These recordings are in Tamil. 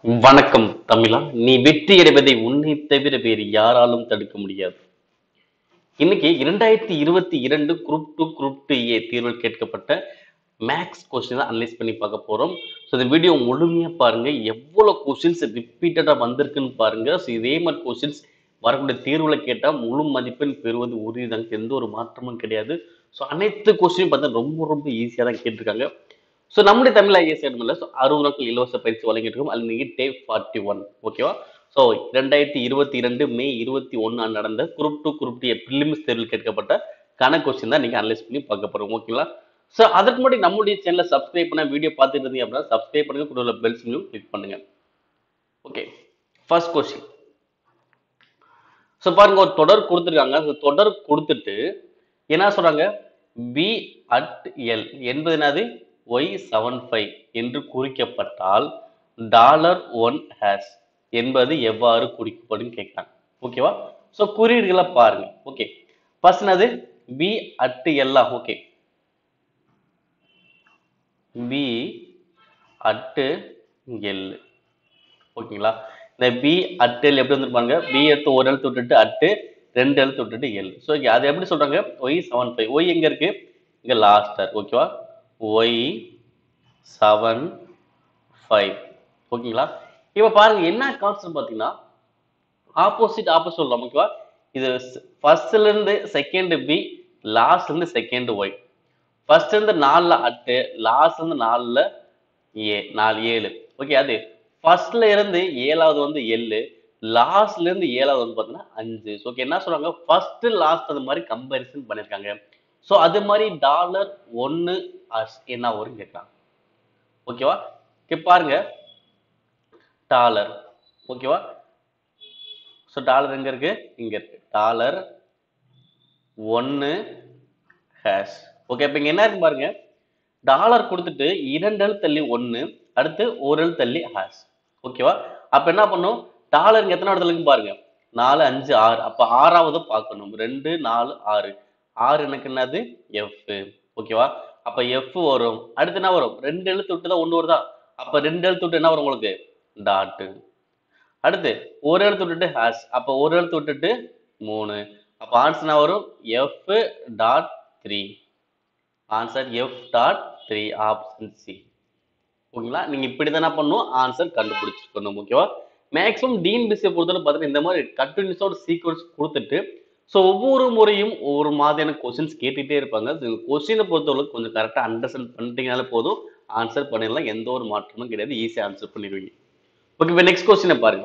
வணக்கம் தமிழா நீ வெற்றி அடைவதை உன்னை தவிர வேறு யாராலும் தடுக்க முடியாது இன்னைக்கு இரண்டாயிரத்தி இருபத்தி இரண்டு group two group two A தேர்வில் கேட்கப்பட்ட மேக்ஸ் கொஸ்டின் அனலைஸ் பண்ணி பார்க்க போறோம் ஸோ இந்த வீடியோ முழுமையா பாருங்க எவ்வளவு கொஸ்டின்ஸ் ரிப்பீட்டடா வந்திருக்குன்னு பாருங்க ஸோ இதே மாதிரி கொஸ்டின்ஸ் வரக்கூடிய தேர்வுல கேட்டால் முழு மதிப்பெண் பெறுவது உறுதிதாங்க எந்த ஒரு மாற்றமும் கிடையாது ஸோ அனைத்து கொஸ்டினும் பார்த்தா ரொம்ப ரொம்ப ஈஸியாக தான் கேட்டிருக்காங்க ஸோ நம்முடைய தமிழ் ஐஎஸ் இல்லை ஸோ அறுபது நாட்கள் இலவச பயிற்சி வழங்கிட்டு இருக்கோம் அது நீங்கள் டே ஃபார்ட்டி ஒன் ஓகேவா ஸோ ரெண்டாயிரத்தி இருபத்தி இரண்டு மே இருபத்தி ஒன்று நடந்த group two group D prelims தேர்வில் கேட்கப்பட்ட கணக்கு கொஸ்டின் தான் நீங்கள் அனலைஸ் பண்ணி பார்க்க போகிறோம் ஓகேங்களா ஸோ அதுக்கு முன்னாடி நம்முடைய சேனலை சப்ஸ்கிரைப் பண்ண வீடியோ பார்த்துட்டு இருந்தீங்க அப்படின்னா சப்ஸ்கிரைப் பண்ணுங்க கூட உள்ள பெல் சிம்லையும் கிளிக் பண்ணுங்க ஓகே ஃபர்ஸ்ட் கொஸ்டின் ஸோ பாருங்க ஒரு தொடர் கொடுத்துருக்காங்க அந்த தொடர் கொடுத்துட்டு என்ன சொல்றாங்க பி அட் எல் என்பது என்னது ஒய் செவன் ஃபைவ் என்று குறிக்கப்பட்டால் டாலர் ஒன் ஹேஷ் என்பது எவ்வாறு குறிக்கப்படும் கேட்குறாங்க ஓகேவா ஸோ குறியீடுகளை பாருங்க ஓகே ஃபர்ஸ்ட் என்னது பி அட் எல்லாம் ஓகே பி அட்டு எல் ஓகேங்களா இந்த பி அட்டெல் எப்படி வந்துருப்பாங்க பி எடுத்து ஒரு எழுத்து விட்டுட்டு அட்டு ரெண்டு எழுத்து விட்டுட்டு எல் ஸோ அது எப்படி சொல்றாங்க ஒய் செவன் ஃபைவ் ஒய் எங்க இருக்கு இங்க லாஸ்டர் ஓகேவா ஒய் செவன் ஃபைவ் ஓகேங்களா இப்போ பாருங்க என்ன கான்செப்ட் பார்த்தீங்கன்னா ஆப்போசிட் ஆப்போசிட் சொல்லலாம் ஓகேவா இது ஃபர்ஸ்ட்ல இருந்து செகண்ட் பி லாஸ்ட்ல இருந்து செகண்ட் ஒய் ஃபர்ஸ்ட் இருந்து நாலுல அட்டு லாஸ்ட் இருந்து நாலுல ஏ நாலு ஏழு ஓகே அது ஃபர்ஸ்ட்ல இருந்து ஏழாவது வந்து எள்ளு லாஸ்ட்ல இருந்து ஏழாவது வந்து பார்த்தீங்கன்னா அஞ்சு ஸோ ஓகே என்ன சொல்றாங்க ஃபர்ஸ்ட் லாஸ்ட் அது மாதிரி கம்பேரிசன் பண்ணியிருக்காங்க ஸோ அது மாதிரி டாலர் ஒன்று என்ன வரும் கேட்கலாம் ஓகேவா ஓகே பாருங்க டாலர் ஓகேவா ஸோ டாலர் எங்க இருக்கு இங்க இருக்கு டாலர் ஒன்று ஹேஷ் ஓகே இப்போ இங்க என்ன இருக்கு பாருங்க டாலர் கொடுத்துட்டு இரண்டு எழுத்து தள்ளி ஒன்று அடுத்து ஒரு எழுத்து தள்ளி ஹேஷ் ஓகேவா அப்ப என்ன பண்ணும் டாலர் எத்தனை இடத்துல இருக்கு பாருங்க நாலு அஞ்சு ஆறு அப்ப ஆறாவது பார்க்கணும் ரெண்டு நாலு ஆறு ஆறு எனக்கு என்னது எஃப் ஓகேவா அப்ப எஃப் வரும் அடுத்து என்ன வரும் ரெண்டு எழுத்து விட்டு தான் ஒன்று வருதா அப்ப ரெண்டு எழுத்து விட்டு என்ன வரும் உங்களுக்கு டாட்டு அடுத்து ஒரு எழுத்து விட்டுட்டு ஹேஷ் அப்ப ஒரு எழுத்து விட்டுட்டு மூணு அப்ப ஆன்சர் என்ன வரும் F dot three answer F dot three option C ஓகேங்களா நீங்க இப்படி தானே பண்ணும் ஆன்சர் கண்டுபிடிச்சிருக்கணும் ஓகேவா மேக்ஸிமம் டீன் பிசியை பொறுத்தவரை பார்த்தீங்கன்னா இந்த மாதிரி கண்டினியூஸாக ஒரு சீக்வன்ஸ் கொடுத்துட்டு ஸோ ஒவ்வொரு முறையும் ஒவ்வொரு மாதிரியான கொஸ்டின்ஸ் கேட்டுகிட்டே இருப்பாங்க கொஸ்டினை பொறுத்தவரைக்கும் கொஞ்சம் கரெக்டாக அண்டர்ஸ்டாண்ட் பண்ணிட்டீங்கனாலே போதும் ஆன்சர் பண்ணிடலாம் எந்த ஒரு மாற்றமும் கிடையாது ஈஸியாக ஆன்சர் பண்ணிடுவீங்க ஓகே இப்போ நெக்ஸ்ட் கொஸ்டினை பாருங்க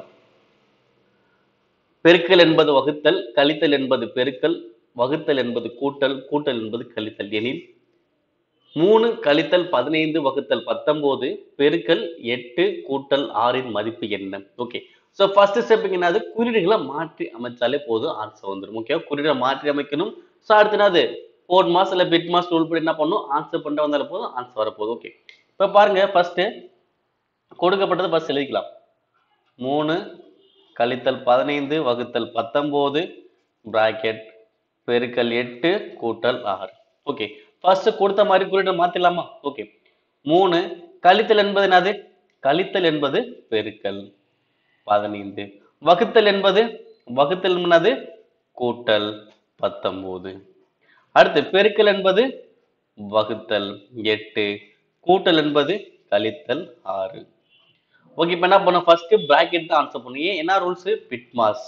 பெருக்கல் என்பது வகுத்தல் கழித்தல் என்பது பெருக்கல் வகுத்தல் என்பது கூட்டல் கூட்டல் என்பது கழித்தல் எனில் மூணு கழித்தல் பதினைந்து வகுத்தல் பத்தொன்பது பெருக்கல் எட்டு கூட்டல் ஆறின் மதிப்பு என்ன ஓகே ஸோ ஃபர்ஸ்ட் ஸ்டெப் என்னது குறியீடுகளை மாற்றி அமைச்சாலே போதும் ஆன்சர் வந்துடும் ஓகே குறியீடுகளை மாற்றி அமைக்கணும் ஸோ அடுத்து என்னது ஃபோர் மாஸ் இல்லை பிட் மாஸ் டூல் படி என்ன பண்ணும் ஆன்சர் பண்ணிட்டு வந்தாலே போதும் ஆன்சர் வரப்போகுது ஓகே இப்போ பாருங்க ஃபர்ஸ்ட் கொடுக்கப்பட்டது ஃபர்ஸ்ட் எழுதிக்கலாம் மூணு கழித்தல் பதினைந்து வகுத்தல் பத்தொம்போது பிராக்கெட் பெருக்கல் எட்டு கூட்டல் ஆறு ஓகே ஃபர்ஸ்ட் கொடுத்த மாதிரி குறியீடு மாத்திடலாமா ஓகே மூணு கழித்தல் என்பது என்னது கழித்தல் என்பது பெருக்கல் பதினைந்து வகுத்தல் என்பது வகுத்தல் என்னது கூட்டல் பத்தொன்பது அடுத்து பெருக்கல் என்பது வகுத்தல் எட்டு கூட்டல் என்பது கழித்தல் ஆறு ஓகே இப்போ என்ன பண்ணும் ஃபர்ஸ்ட் பிராக்கெட் தான் ஆன்சர் பண்ணும் ஏன் என்ன rules BIDMAS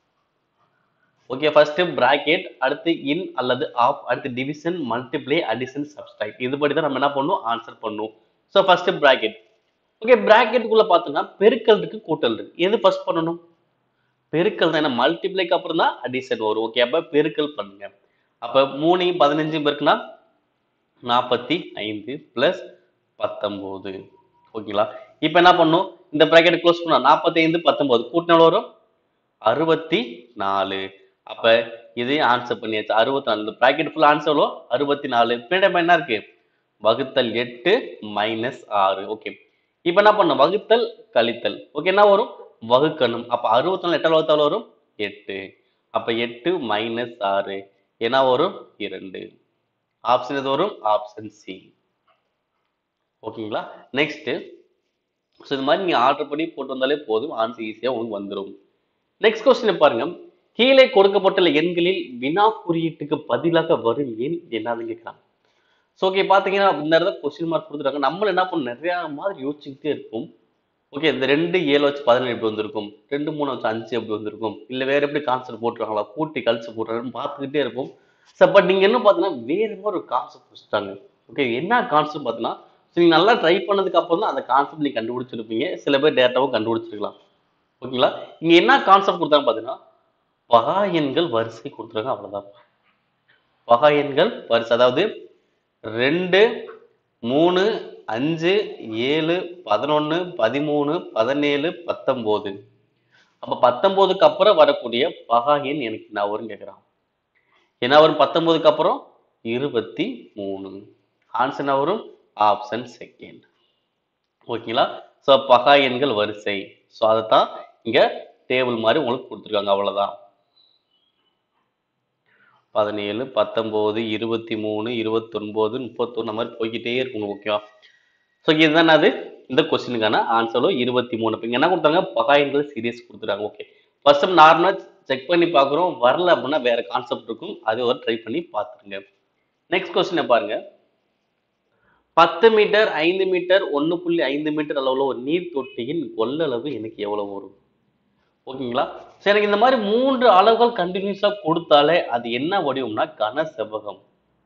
okay first bracket அடுத்து இன் அல்லது ஆஃப் அடுத்து டிவிஷன் மல்டிப்ளை அடிஷன் சப்ஸ்ட்ராக்ட் இதுபடி தான் நம்ம என்ன பண்ணுவோம் ஆன்சர் பண்ணுவோம் ஸோ ஃபர்ஸ்ட் பிராக்கெட் ஓகே பிராக்கெட்டுக்குள்ள பார்த்தோம்னா பெருக்கல் இருக்கு கூட்டல் இருக்கு எது ஃபர்ஸ்ட் பண்ணணும் பெருக்கல் தான் ஏன்னா மல்டிப்ளைக்கு அப்புறம் தான் அடிஷன் வரும் ஓகே அப்போ பெருக்கல் பண்ணுங்க அப்போ மூணு பதினஞ்சு பெருக்குனா நாற்பத்தி ஐந்து பிளஸ் பத்தொம்போது ஓகேங்களா இப்போ என்ன பண்ணும் இந்த பிராக்கெட் க்ளோஸ் பண்ணா நாற்பத்தி ஐந்து பத்தொன்பது கூட்டினால் வரும் அறுபத்தி நாலு அப்ப இது ஆன்சர் பண்ணியாச்சு அறுபத்தி நாலு இந்த ப்ராக்கெட் ஃபுல் ஆன்சர் எவ்வளோ அறுபத்தி நாலு பின்னாடி என்ன இருக்கு வகுத்தல் எட்டு மைனஸ் ஆறு ஓகே இப்போ என்ன பண்ணும் வகுத்தல் கழித்தல் ஓகே என்ன வரும் வகுக்கணும் அப்ப அறுபத்தி நாலு எட்டால் வகுத்தால் வரும் எட்டு அப்ப எட்டு மைனஸ் ஆறு என்ன வரும் இரண்டு ஆப்ஷன் எது வரும் ஆப்ஷன் சி ஓகேங்களா நெக்ஸ்ட் ஸோ இது மாதிரி நீங்கள் ஆர்டர் பண்ணி போட்டு வந்தாலே போதும் ஆன்சர் ஈஸியாக உங்களுக்கு வந்துடும் நெக்ஸ்ட் கொஸ்டின் பாருங்க கீழே கொடுக்கப்பட்டுள்ள எண்களில் வினா குறியீட்டுக்கு பதிலாக வரும் எண் என்னதுன்னு கேட்குறாங்க ஸோ ஓகே பார்த்தீங்கன்னா இந்த இடத்துல கொஸ்டின் மார்க் கொடுத்துருக்காங்க நம்மள என்ன பண்ண நிறையா மாதிரி யோசிச்சுக்கிட்டே இருக்கும் ஓகே இந்த ரெண்டு ஏழு வச்சு பதினேழு எப்படி வந்திருக்கும் ரெண்டு மூணு வச்சு அஞ்சு எப்படி வந்திருக்கும் இல்லை வேற எப்படி கான்செப்ட் போட்டுருக்காங்களா கூட்டி கழிச்சு போட்டுறாங்கன்னு பார்த்துக்கிட்டே இருப்போம் சார் பட் நீங்கள் என்ன பார்த்தீங்கன்னா வேறு மாதிரி ஒரு கான்செப்ட் வச்சுட்டாங்க ஓகே என்ன கான்செப்ட் பார்த்தீங்கன்னா ஸோ நீங்கள் நல்லா ட்ரை பண்ணதுக்கு அப்புறம் தான் அந்த கான்செப்ட் நீங்கள் கண்டுபிடிச்சிருப்பீங்க சில பேர் டேட்டாவும் கண்டுபிடிச்சிருக்கலாம் ஓகேங்களா இங்கே என்ன கான்செப்ட் கொடுத்தாங்க பார்த்தீங்கன்னா பகா எண்கள் வரிசை கொடுத்துருக்காங்க அவ்வளோதான் பகா எண்கள் வரிசை அதாவது ரெண்டு மூணு அஞ்சு ஏழு பதினொன்று பதிமூணு பதினேழு பத்தொம்போது அப்போ பத்தொம்போதுக்கு அப்புறம் வரக்கூடிய பகா எண் எனக்கு என்ன வரும்னு கேட்குறான் என்ன வரும் பத்தொம்போதுக்கு அப்புறம் இருபத்தி மூணு ஆன்சர் என்ன வரும் ஆப்ஷன் செகண்ட் ஓகேங்களா ஸோ பகா எண்கள் வரிசை ஸோ அதை தான் இங்கே டேபிள் மாதிரி உங்களுக்கு கொடுத்துருக்காங்க அவ்வளோதான் பதினேழு பத்தொம்போது இருபத்தி மூணு இருபத்தொன்பது முப்பத்தொன்று மாதிரி போய்கிட்டே இருக்குங்க ஓகேவா ஸோ இதுதான் அது இந்த கொஸ்டினுக்கான ஆன்சரும் இருபத்தி மூணு இப்போ இங்கே என்ன கொடுத்தாங்க பகாயன்கள் சீரியஸ் கொடுத்துருக்காங்க ஓகே ஃபர்ஸ்ட் டைம் நார்மலாக செக் பண்ணி பார்க்குறோம் வரல அப்படின்னா வேற கான்செப்ட் இருக்கும் அது ஒரு ட்ரை பண்ணி பார்த்துருங்க நெக்ஸ்ட் கொஸ்டினை பாருங்க பத்து மீட்டர் ஐந்து மீட்டர் ஒன்று புள்ளி ஐந்து மீட்டர் அளவில் ஒரு நீர் தொட்டியின் கொள்ளளவு எனக்கு எவ்வளவு வரும் ஓகேங்களா சரி எனக்கு இந்த மாதிரி மூன்று அளவுகள் கண்டினியூஸா கொடுத்தாலே அது என்ன வடிவம்னா கன செவ்வகம்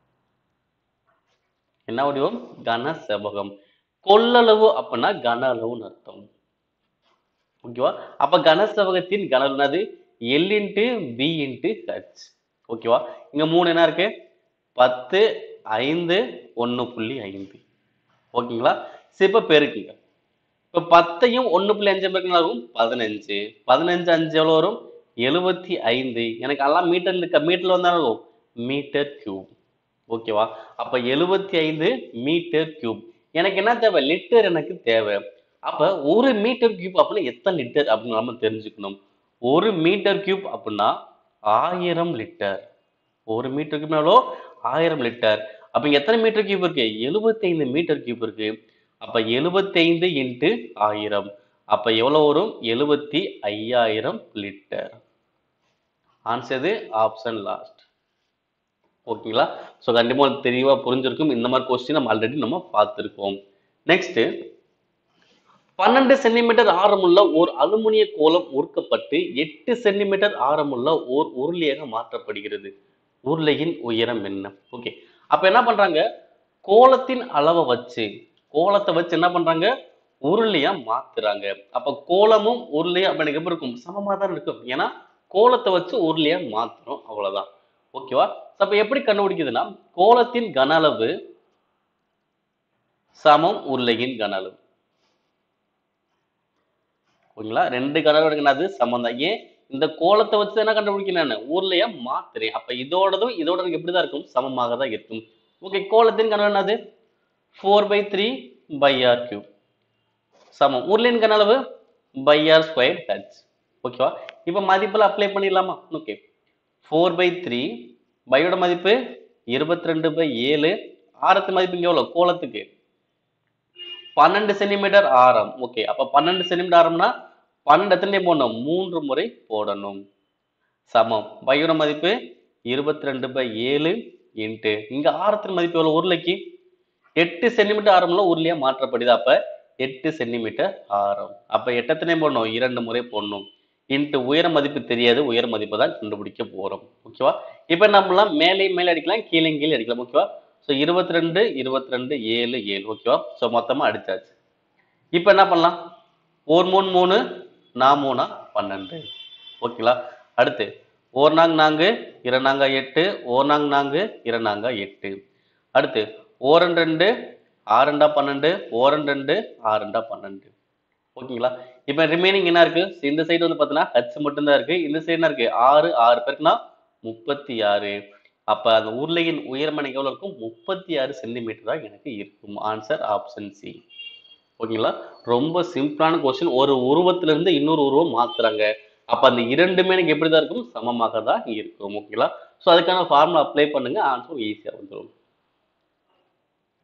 என்ன வடிவம் கன செவ்வகம் கொள்ளளவு அப்படின்னா கன அளவுன்னு அர்த்தம் ஓகேவா அப்ப கன செவ்வகத்தின் கன அளவு என்னது L into B into H ஓகேவா இங்க மூணு என்ன இருக்கு பத்து ஐந்து ஒன்று புள்ளி ஐந்து ஓகேங்களா சரி இப்போ பெருக்குங்க இப்போ பத்தையும் ஒன்று புள்ளி அஞ்சு பெருக்கினா ஆகும் பதினஞ்சு பதினஞ்சு அஞ்சு எவ்வளோ வரும் எழுபத்தி ஐந்து எனக்கு எல்லாம் மீட்டர் மீட்டர்ல வந்தாலும் மீட்டர் கியூப் ஓகேவா அப்போ எழுபத்தி ஐந்து மீட்டர் கியூப் எனக்கு என்ன தேவை லிட்டர் எனக்கு தேவை அப்போ ஒரு மீட்டர் கியூப் அப்படின்னா எத்தனை லிட்டர் அப்படின்னு நம்ம தெரிஞ்சுக்கணும் ஒரு மீட்டர் கியூப் அப்படின்னா ஆயிரம் லிட்டர் ஒரு மீட்டர் கியூப் எவ்வளோ ஆயிரம் லிட்டர் அப்ப இங்க எத்தனை மீட்டர் கியூப் இருக்கு 75 மீட்டர் கியூப் இருக்கு அப்ப 75 இன்ட்டு ஆயிரம் அப்ப எவ்வளவு வரும் எழுபத்தி ஐயாயிரம் லிட்டர் ஆன்சர் ஆப்ஷன் லாஸ்ட் ஓகேங்களா ஸோ கண்டிப்பா உங்களுக்கு தெளிவா புரிஞ்சிருக்கும் இந்த மாதிரி கொஸ்டின் நம்ம ஆல்ரெடி நம்ம பார்த்துருக்கோம் நெக்ஸ்ட் பன்னெண்டு சென்டிமீட்டர் ஆரமுள்ள ஓர் அலுமினிய கோலம் உருக்கப்பட்டு எட்டு சென்டிமீட்டர் ஆரமுள்ள ஓர் உருளையாக மாற்றப்படுகிறது உருளையின் உயரம் என்ன ஓகே அப்ப என்ன பண்றாங்க கோலத்தின் அளவை வச்சு கோலத்தை வச்சு என்ன பண்றாங்க உருளையா மாத்துறாங்க அப்ப கோலமும் உருளையும் அப்ப எனக்கு எப்படி இருக்கும் சமமா தான் இருக்கும் ஏன்னா கோலத்தை வச்சு உருளையா மாத்துறோம் அவ்வளவுதான் ஓகேவா அப்ப எப்படி கண்டுபிடிக்குதுன்னா கோலத்தின் கன அளவு சமம் உருளையின் கன அளவு ஓகேங்களா ரெண்டு கன அளவு எடுக்கணும் சமம் தான் ஏன் இந்த கோலத்தை வச்சு என்ன கண்டுபிடிக்கிறேன் நான் ஊர்லயே மாத்துறேன் அப்ப இதோடதும் இதோட எனக்கு எப்படிதான் இருக்கும் சமமாக தான் இருக்கும் ஓகே கோலத்தின் கனவு என்னது four by three pi r cube சமம் உருளையின் கன அளவு பை ஆர் ஸ்கொயர் ஹெச் ஓகேவா இப்போ மதிப்பில் அப்ளை பண்ணிடலாமா ஓகே ஃபோர் பை த்ரீ பையோட மதிப்பு இருபத்தி ரெண்டு பை ஏழு ஆரத்து மதிப்பு இங்கே எவ்வளோ கோலத்துக்கு பன்னெண்டு சென்டிமீட்டர் ஆரம் ஓகே அப்ப பன்னெண்டு சென்டிமீட்டர் ஆரம்னா பன்னெண்டு எத்தனை time போடணும் மூன்று முறை போடணும் சமம் பையோட மதிப்பு இருபத்தி ரெண்டு பை ஏழு இன்ட்டு இங்க ஆரத்தின் மதிப்பு எவ்வளவு உருளைக்கு எட்டு சென்டிமீட்டர் ஆரம்ல உருளையா மாற்றப்படுது அப்ப எட்டு சென்டிமீட்டர் ஆரம் அப்ப எட்டு எத்தனை போடணும் இரண்டு முறை போடணும் இன்ட்டு உயர மதிப்பு தெரியாது உயர மதிப்பு தான் கண்டுபிடிக்க போறோம் ஓகேவா இப்ப நம்மலாம் மேலே மேலே அடிக்கலாம் கீழே கீழே அடிக்கலாம் ஓகேவா ஸோ இருபத்தி ரெண்டு இருபத்தி ரெண்டு ஏழு ஏழு ஓகேவா ஸோ மொத்தமா அடிச்சாச்சு இப்போ என்ன பண்ணலாம் ஒரு மூணு மூணு நான் மூணா பன்னெண்டு ஓகேங்களா அடுத்து ஓர் நாங்க நான்கு இரண்டாங்க எட்டு ஓர் நாங்க நான்கு இரண்டாங்க எட்டு அடுத்து ஓரன் ரெண்டு ஆறுண்டா பன்னெண்டு ஓரன் ரெண்டு ஆறுண்டா பன்னெண்டு ஓகேங்களா இப்போ ரிமைனிங் என்ன இருக்கு இந்த சைடு வந்து பார்த்தீங்கன்னா ஹச் மட்டும்தான் இருக்கு இந்த சைடு என்ன இருக்கு ஆறு ஆறு பேருக்குன்னா முப்பத்தி ஆறு அப்ப அந்த உருளையின் உயரம் எனக்கு எவ்வளவு இருக்கும் முப்பத்தி ஆறு சென்டிமீட்டர் தான் எனக்கு இருக்கும் ஆன்சர் ஆப்ஷன் சி ஓகேங்களா ரொம்ப சிம்பிளான கொஸ்டின் ஒரு உருவத்துல இருந்து இன்னொரு உருவம் மாத்துறாங்க அப்ப அந்த இரண்டுமே எனக்கு எப்படிதான் இருக்கும் சமமாக தான் இருக்கும் ஓகேங்களா ஸோ அதுக்கான ஃபார்முலா அப்ளை பண்ணுங்க ஆன்சர் ஈஸியா வந்துடும்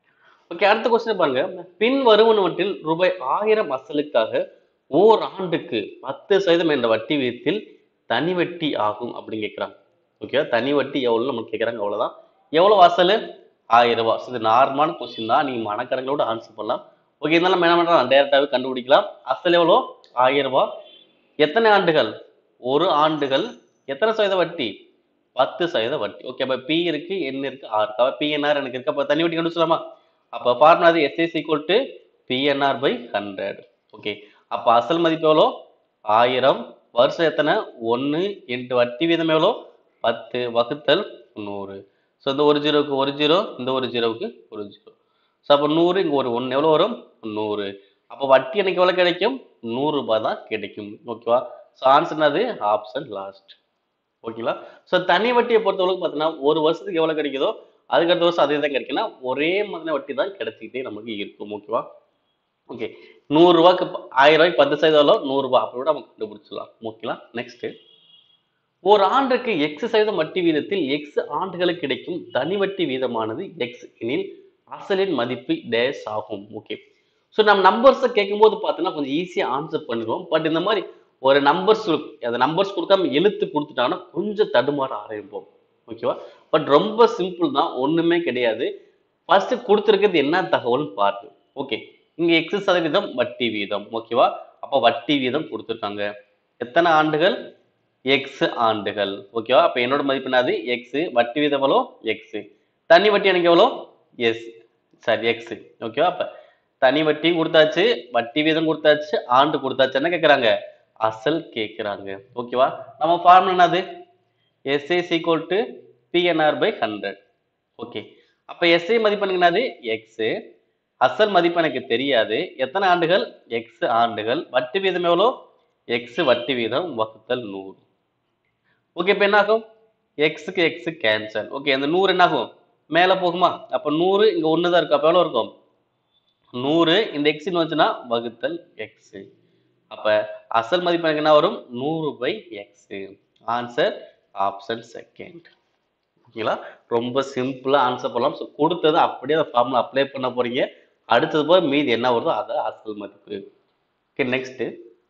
ஓகே அடுத்த கொஸ்டின் பாருங்க பின் வருவனவற்றில் ரூபாய் ஆயிரம் அசலுக்காக ஓர் ஆண்டுக்கு பத்து சதவீதம் என்ற வட்டி விகிதத்தில் தனி வட்டி ஆகும் அப்படின்னு கேட்குறாங்க ஓகே தனி வட்டி எவ்வளோ நமக்கு கேட்குறாங்க அவ்வளோதான் எவ்வளோ அசல் ஆயிரம் ரூபாய் ஸோ இது நார்மலான கொஸ்டின் தான் நீங்கள் மனக்கணங்களோட ஆன்சர் பண்ணலாம் ஓகே இருந்தாலும் நம்ம என்ன பண்ணுறோம் டேரெக்டாகவே கண்டுபிடிக்கலாம் அசல் எவ்வளோ ஆயிரம் ரூபாய் எத்தனை ஆண்டுகள் ஒரு ஆண்டுகள் எத்தனை சதவீத வட்டி பத்து சதவீத வட்டி ஓகே அப்போ பி இருக்கு என் இருக்கு ஆர் அப்போ பிஎன்ஆர் எனக்கு இருக்கு அப்போ தனி வட்டி கண்டுபிடிச்சலாமா அப்போ ஃபார்முலா அது SS equal to PNR by hundred okay அப்போ அசல் மதிப்பு எவ்வளோ ஆயிரம் வருஷம் எத்தனை ஒன்று இன்ட்டு வட்டி வீதம் எவ்வளோ பத்து வகுத்தல் நூறு ஸோ இந்த ஒரு ஜீரோவுக்கு ஒரு ஜீரோ இந்த ஒரு ஜீரோவுக்கு ஒரு ஜீரோ ஸோ அப்போ நூறு இங்கே ஒரு ஒன்று எவ்வளோ வரும் நூறு அப்போ வட்டி எனக்கு எவ்வளோ கிடைக்கும் நூறு ரூபாய் தான் கிடைக்கும் ஓகேவா ஸோ ஆன்சர் என்னது ஆப்ஷன் லாஸ்ட் ஓகேங்களா ஸோ தனி வட்டியை பொறுத்தவரைக்கும் பார்த்தீங்கன்னா ஒரு வருஷத்துக்கு எவ்வளோ கிடைக்குதோ அதுக்கு அடுத்த வருஷம் அதே தான் கிடைக்குன்னா ஒரே மாதிரி வட்டி தான் கிடைச்சிக்கிட்டே நமக்கு இருக்கும் ஓகேவா ஓகே நூறுரூவாக்கு ஆயிரம் ரூபாய்க்கு பத்து சதவீதம் நூறுரூவா அப்படி கூட நம்ம கண்டுபிடிச்சிடலாம் ஓகேங்களா நெக்ஸ்ட் ஒரு ஆண்டுக்கு எக்ஸ் சதவீதம் வட்டி வீதத்தில் எக்ஸ் ஆண்டுகளுக்கு கிடைக்கும் தனி வட்டி வீதமானது எக்ஸ் எனில் அசலின் மதிப்பு டேஸ் ஆகும் ஓகே ஸோ நம்ம நம்பர்ஸை கேட்கும்போது பார்த்தீங்கன்னா கொஞ்சம் ஈஸியாக ஆன்சர் பண்ணிடுவோம் பட் இந்த மாதிரி ஒரு நம்பர்ஸ் அந்த நம்பர்ஸ் கொடுக்காம எழுத்து கொடுத்துட்டாங்கன்னா கொஞ்சம் தடுமாற ஆரம்பிப்போம் ஓகேவா பட் ரொம்ப சிம்பிள் தான் ஒன்றுமே கிடையாது ஃபர்ஸ்ட் கொடுத்துருக்கிறது என்ன தகவல்னு பாருங்க ஓகே இங்கே எக்ஸ் சதவீதம் வட்டி வீதம் ஓகேவா அப்போ வட்டி வீதம் கொடுத்துருக்காங்க எத்தனை ஆண்டுகள் எக்ஸ் ஆண்டுகள் ஓகேவா அப்போ என்னோட மதிப்பு என்னது எக்ஸ் வட்டி வீதம் எவ்வளோ எக்ஸ் தனி வட்டி எனக்கு எவ்வளோ எஸ் சரி எக்ஸ் ஓகேவா அப்போ தனி வட்டியும் கொடுத்தாச்சு வட்டி வீதம் கொடுத்தாச்சு ஆண்டு கொடுத்தாச்சு என்ன கேட்குறாங்க அசல் கேட்குறாங்க ஓகேவா நம்ம ஃபார்முலா என்னது SA equal to PNR by hundred okay அப்போ எஸ்ஏ மதிப்பு எனக்கு என்னது எக்ஸு அசல் மதிப்பு எனக்கு தெரியாது எத்தனை ஆண்டுகள் எக்ஸ் ஆண்டுகள் வட்டி வீதம் எவ்வளோ எக்ஸ் வட்டி வீதம் வகுத்தல் நூறு ஓகே இப்போ என்ன ஆகும் எக்ஸுக்கு எக்ஸ் கேன்சல் ஓகே அந்த நூறு என்ன ஆகும் மேலே போகுமா அப்போ நூறு இங்கே ஒன்று தான் இருக்கும் அப்போ எவ்வளோ இருக்கும் நூறு இந்த எக்ஸ்னு வந்துச்சுன்னா வகுத்தல் எக்ஸ் அப்போ அசல் மதிப்பு எனக்கு என்ன வரும் நூறு by x answer option second ஓகேங்களா ரொம்ப சிம்பிளாக ஆன்சர் பண்ணலாம் ஸோ கொடுத்தது அப்படியே அந்த ஃபார்முலா அப்ளை பண்ண போறீங்க அடுத்தது போய் மீதி என்ன வருதோ அதை அசல் மதிப்பு ஓகே நெக்ஸ்ட்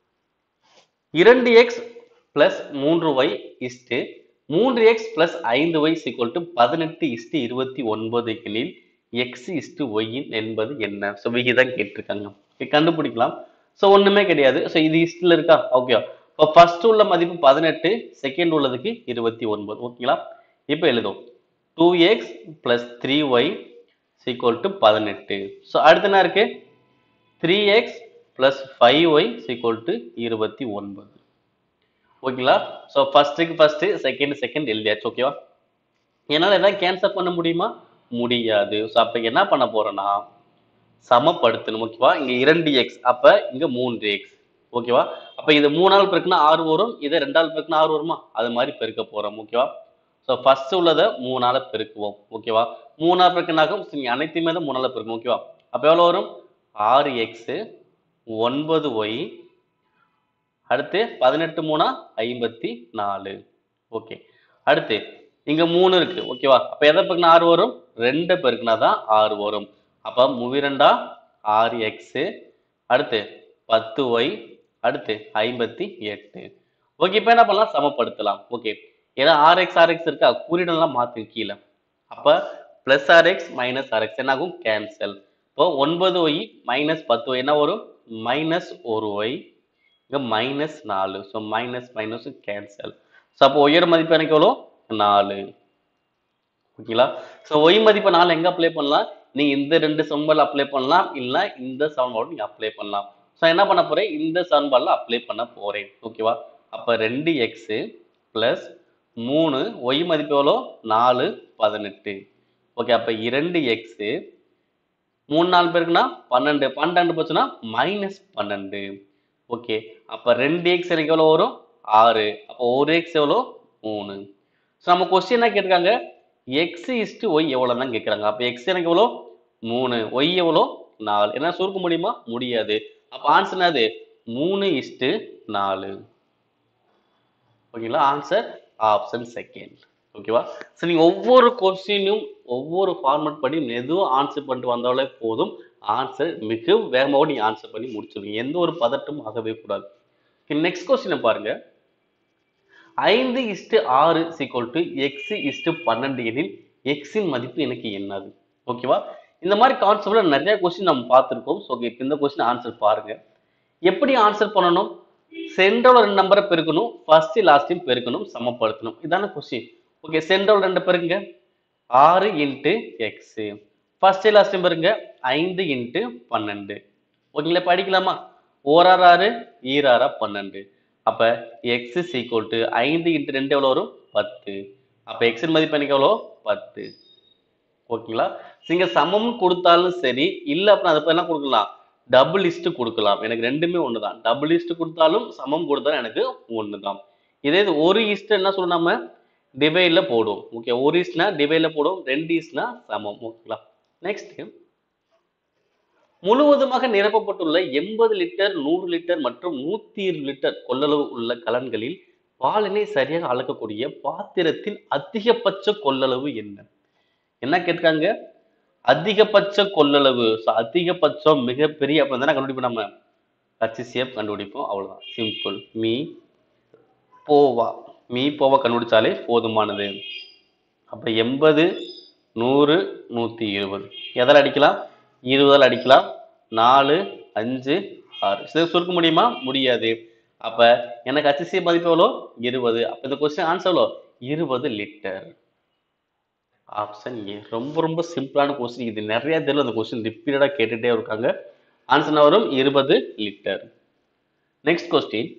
இரண்டு எக்ஸ் பிளஸ் மூன்று ஒய் இஸ்டு மூன்று எக்ஸ் பிளஸ் ஐந்து ஒய் சிக்வல் டு பதினெட்டு இஸ்டு இருபத்தி ஒன்பது எனில் எக்ஸ் இஸ்டு ஒய்யின் என்பது என்ன ஸோ விகிதம் கேட்டிருக்காங்க Okay, கண்டுபிடிக்கலாம் ஸோ ஒன்றுமே கிடையாது ஸோ இது இஸ்டில் இருக்கா ஓகே இப்போ ஃபர்ஸ்ட் உள்ள மதிப்பு பதினெட்டு செகண்ட் உள்ளதுக்கு இருபத்தி ஒன்பது ஓகேங்களா இப்போ எழுதும் two x plus three y equal to பதினெட்டு ஸோ அடுத்து என்ன இருக்கு three x plus five y equal to இருபத்தி ஒன்பது ஓகேங்களா ஸோ ஃபர்ஸ்ட்டுக்கு ஃபர்ஸ்ட் செகண்ட் செகண்ட் எழுதியாச்சு ஓகேவா என்னால் எதாவது கேன்சல் பண்ண முடியுமா முடியாது ஸோ அப்போ என்ன பண்ண போறேன்னா சமப்படுத்தணும் ஓகேவா இங்க இரண்டு எக்ஸ் அப்ப இங்க மூன்று எக்ஸ் ஓகேவா அப்ப இது மூணால் பெருக்குனா ஆறு வரும் இதை ரெண்டால் பெருக்குனா ஆறு வருமா அது மாதிரி பெருக்க போறோம் ஓகேவா ஸோ ஃபர்ஸ்ட் உள்ளதை மூணால பெருக்குவோம் ஓகேவா மூணால் பெருக்கினாகும் நீங்க அனைத்துமே தான் மூணால பெருக்கணும் ஓகேவா அப்ப எவ்வளவு வரும் ஆறு எக்ஸ் ஒன்பது ஒய் அடுத்து பதினெட்டு மூணா ஐம்பத்தி நாலு ஓகே அடுத்து இங்க மூணு இருக்கு ஓகேவா அப்ப எதை பெருக்கினா ஆறு வரும் ரெண்டு பெருக்கினா தான் ஆறு வரும் அப்ப மூவிரெண்டா ஆறு எக்ஸ் அடுத்து பத்து ஒய் அடுத்து ஐம்பத்தி எட்டு ஓகே இப்போ என்ன பண்ணலாம் சமப்படுத்தலாம் ஓகே ஏன்னா ஆர் எக்ஸ் ஆர் எக்ஸ் இருக்கா குறியிடலாம் மாத்து கீழே அப்ப plus r x minus r x என்ன ஆகும் கேன்சல் இப்போ ஒன்பது ஒய் மைனஸ் பத்து ஒய் என்ன வரும் மைனஸ் ஒரு ஒய் இங்க மைனஸ் நாலு so minus minus cancel so அப்போ உயர் மதிப்பு எனக்கு எவ்வளோ நாலு ஓகேங்களா ஸோ ஒய் மதிப்பை நாலு எங்க அப்ளை பண்ணலாம் நீங்க இந்த ரெண்டு சமன்பாடு அப்ளை பண்ணலாம் இல்ல இந்த சமன்பாடு நீங்க அப்ளை பண்ணலாம் ஸோ என்ன பண்ண போறேன் இந்த சமன்பாடுல அப்ளை பண்ண போறேன் ஓகேவா அப்ப ரெண்டு எக்ஸ் பிளஸ் மூணு ஒய் மதிப்பு எவ்வளோ நாலு பதினெட்டு ஓகே அப்ப இரண்டு எக்ஸ் மூணு நாலு பேருக்குன்னா பன்னெண்டு பன்னெண்டு போச்சுன்னா மைனஸ் பன்னெண்டு ஓகே அப்ப ரெண்டு எக்ஸ் எனக்கு எவ்வளோ வரும் ஆறு அப்போ ஒரு எக்ஸ் எவ்வளோ மூணு ஸோ நம்ம கொஸ்டின் என்ன கேட்டிருக்காங்க எக்ஸ் இஸ்டு ஒய் எவ்வளோ தான் கேட்குறாங்க அப்போ எக்ஸ் எனக்கு எவ்வளோ மூணு ஒய் எவ்வளோ நாலு என்ன சுருக்க முடியுமா முடியாது அப்போ ஆன்சர் என்னது மூணு இஸ்டு நாலு ஓகேங்களா ஆன்சர் ஆப்ஷன் செகண்ட் ஓகேவா ஸோ நீங்க ஒவ்வொரு கொஸ்டினும் ஒவ்வொரு ஃபார்மட் படி மெதுவாக ஆன்சர் பண்ணிட்டு வந்தாலே போதும் ஆன்சர் மிக வேகமாக நீங்க ஆன்சர் பண்ணி முடிச்சிருவீங்க எந்த ஒரு பதட்டமும் ஆகவே கூடாது நெக்ஸ்ட் கொஸ்டினை பாருங்க ஐந்து இஸ்டு ஆறு சீக்வல் டு எக்ஸ் இஸ்டு பன்னெண்டு எனில் எக்ஸின் மதிப்பு எனக்கு என்னது ஓகேவா இந்த மாதிரி கான்செப்ட்ல நிறைய கொஸ்டின் நம்ம பார்த்துருக்கோம் ஸோ இப்போ இந்த கொஸ்டின் ஆன்சர் பாருங்க எப்படி ஆன்சர் பண்ணணும் சென்ட்ரோல ரெண்டு நம்பரை பெருக்கணும் ஃபர்ஸ்ட் லாஸ்டையும் பெருக்கணும் சமப்படுத்தணும் இதான கொஸ்டின் ஓகே சென்ட்ரோல் ரெண்டு பெருக்குங்க ஆறு இன்ட்டு எக்ஸ் ஃபர்ஸ்ட் லாஸ்டையும் பெருங்க ஐந்து இன்ட்டு பன்னெண்டு ஓகேங்களா படிக்கலாமா ஓராறு ஆறு ஈராறா பன்னெண்டு அப்ப எக்ஸ் இஸ் ஈக்குவல் டு ஐந்து இன்ட்டு ரெண்டு எவ்வளோ வரும் பத்து அப்ப எக்ஸின் மதிப்பு எனக்கு எவ்வளோ பத்து ஓகேங்களா நீங்க சமம் கொடுத்தாலும் சரி இல்லை அப்படின்னா அதை என்ன கொடுக்கலாம் டபுள் லிஸ்ட் கொடுக்கலாம் எனக்கு ரெண்டுமே ஒன்று தான் டபுள் லிஸ்ட் கொடுத்தாலும் சமம் கொடுத்தாலும் எனக்கு ஒன்று தான் இதே இது ஒரு ஈஸ்ட் என்ன சொல்லுவோம் நம்ம டிவைட்ல போடுவோம் ஓகே ஒரு ஈஸ்ட்னா டிவைட்ல போடுவோம் ரெண்டு ஈஸ்ட்னா சமம் ஓகேங்களா நெக்ஸ்ட் முழுவதுமாக நிரப்பப்பட்டுள்ள எண்பது லிட்டர் நூறு லிட்டர் மற்றும் நூத்தி இருபது லிட்டர் கொள்ளளவு உள்ள கலன்களில் பாலினை சரியாக அளக்கக்கூடிய பாத்திரத்தின் அதிகபட்ச கொள்ளளவு என்ன என்ன கேட்காங்க அதிகபட்ச கொள்ளளவு So, அதிகபட்சம் மிகப்பெரிய அப்ப தானே கண்டுபிடிப்போம் நம்ம ஹச்சிசிஎஃப் கண்டுபிடிப்போம் அவ்வளவுதான் சிம்பிள் மீ போவா மீ போவா கண்டுபிடிச்சாலே போதுமானது அப்ப எண்பது நூறு நூத்தி இருபது எதால் அடிக்கலாம் இருபதால் அடிக்கலாம் நாலு அஞ்சு ஆறு இதை சுருக்க முடியுமா முடியாது அப்ப எனக்கு ஹச்சிசி மதிப்பு எவ்வளோ இருபது அப்ப இந்த கொஸ்டின் ஆன்சர் எவ்வளோ இருபது லிட்டர் ஆப்ஷன் ஏ ரொம்ப ரொம்ப சிம்பிளான கொஸ்டின் இது நிறைய தெரியல அந்த கொஸ்டின் ரிப்பீட்டடாக கேட்டுட்டே இருக்காங்க ஆன்சர் வரும் இருபது litre next question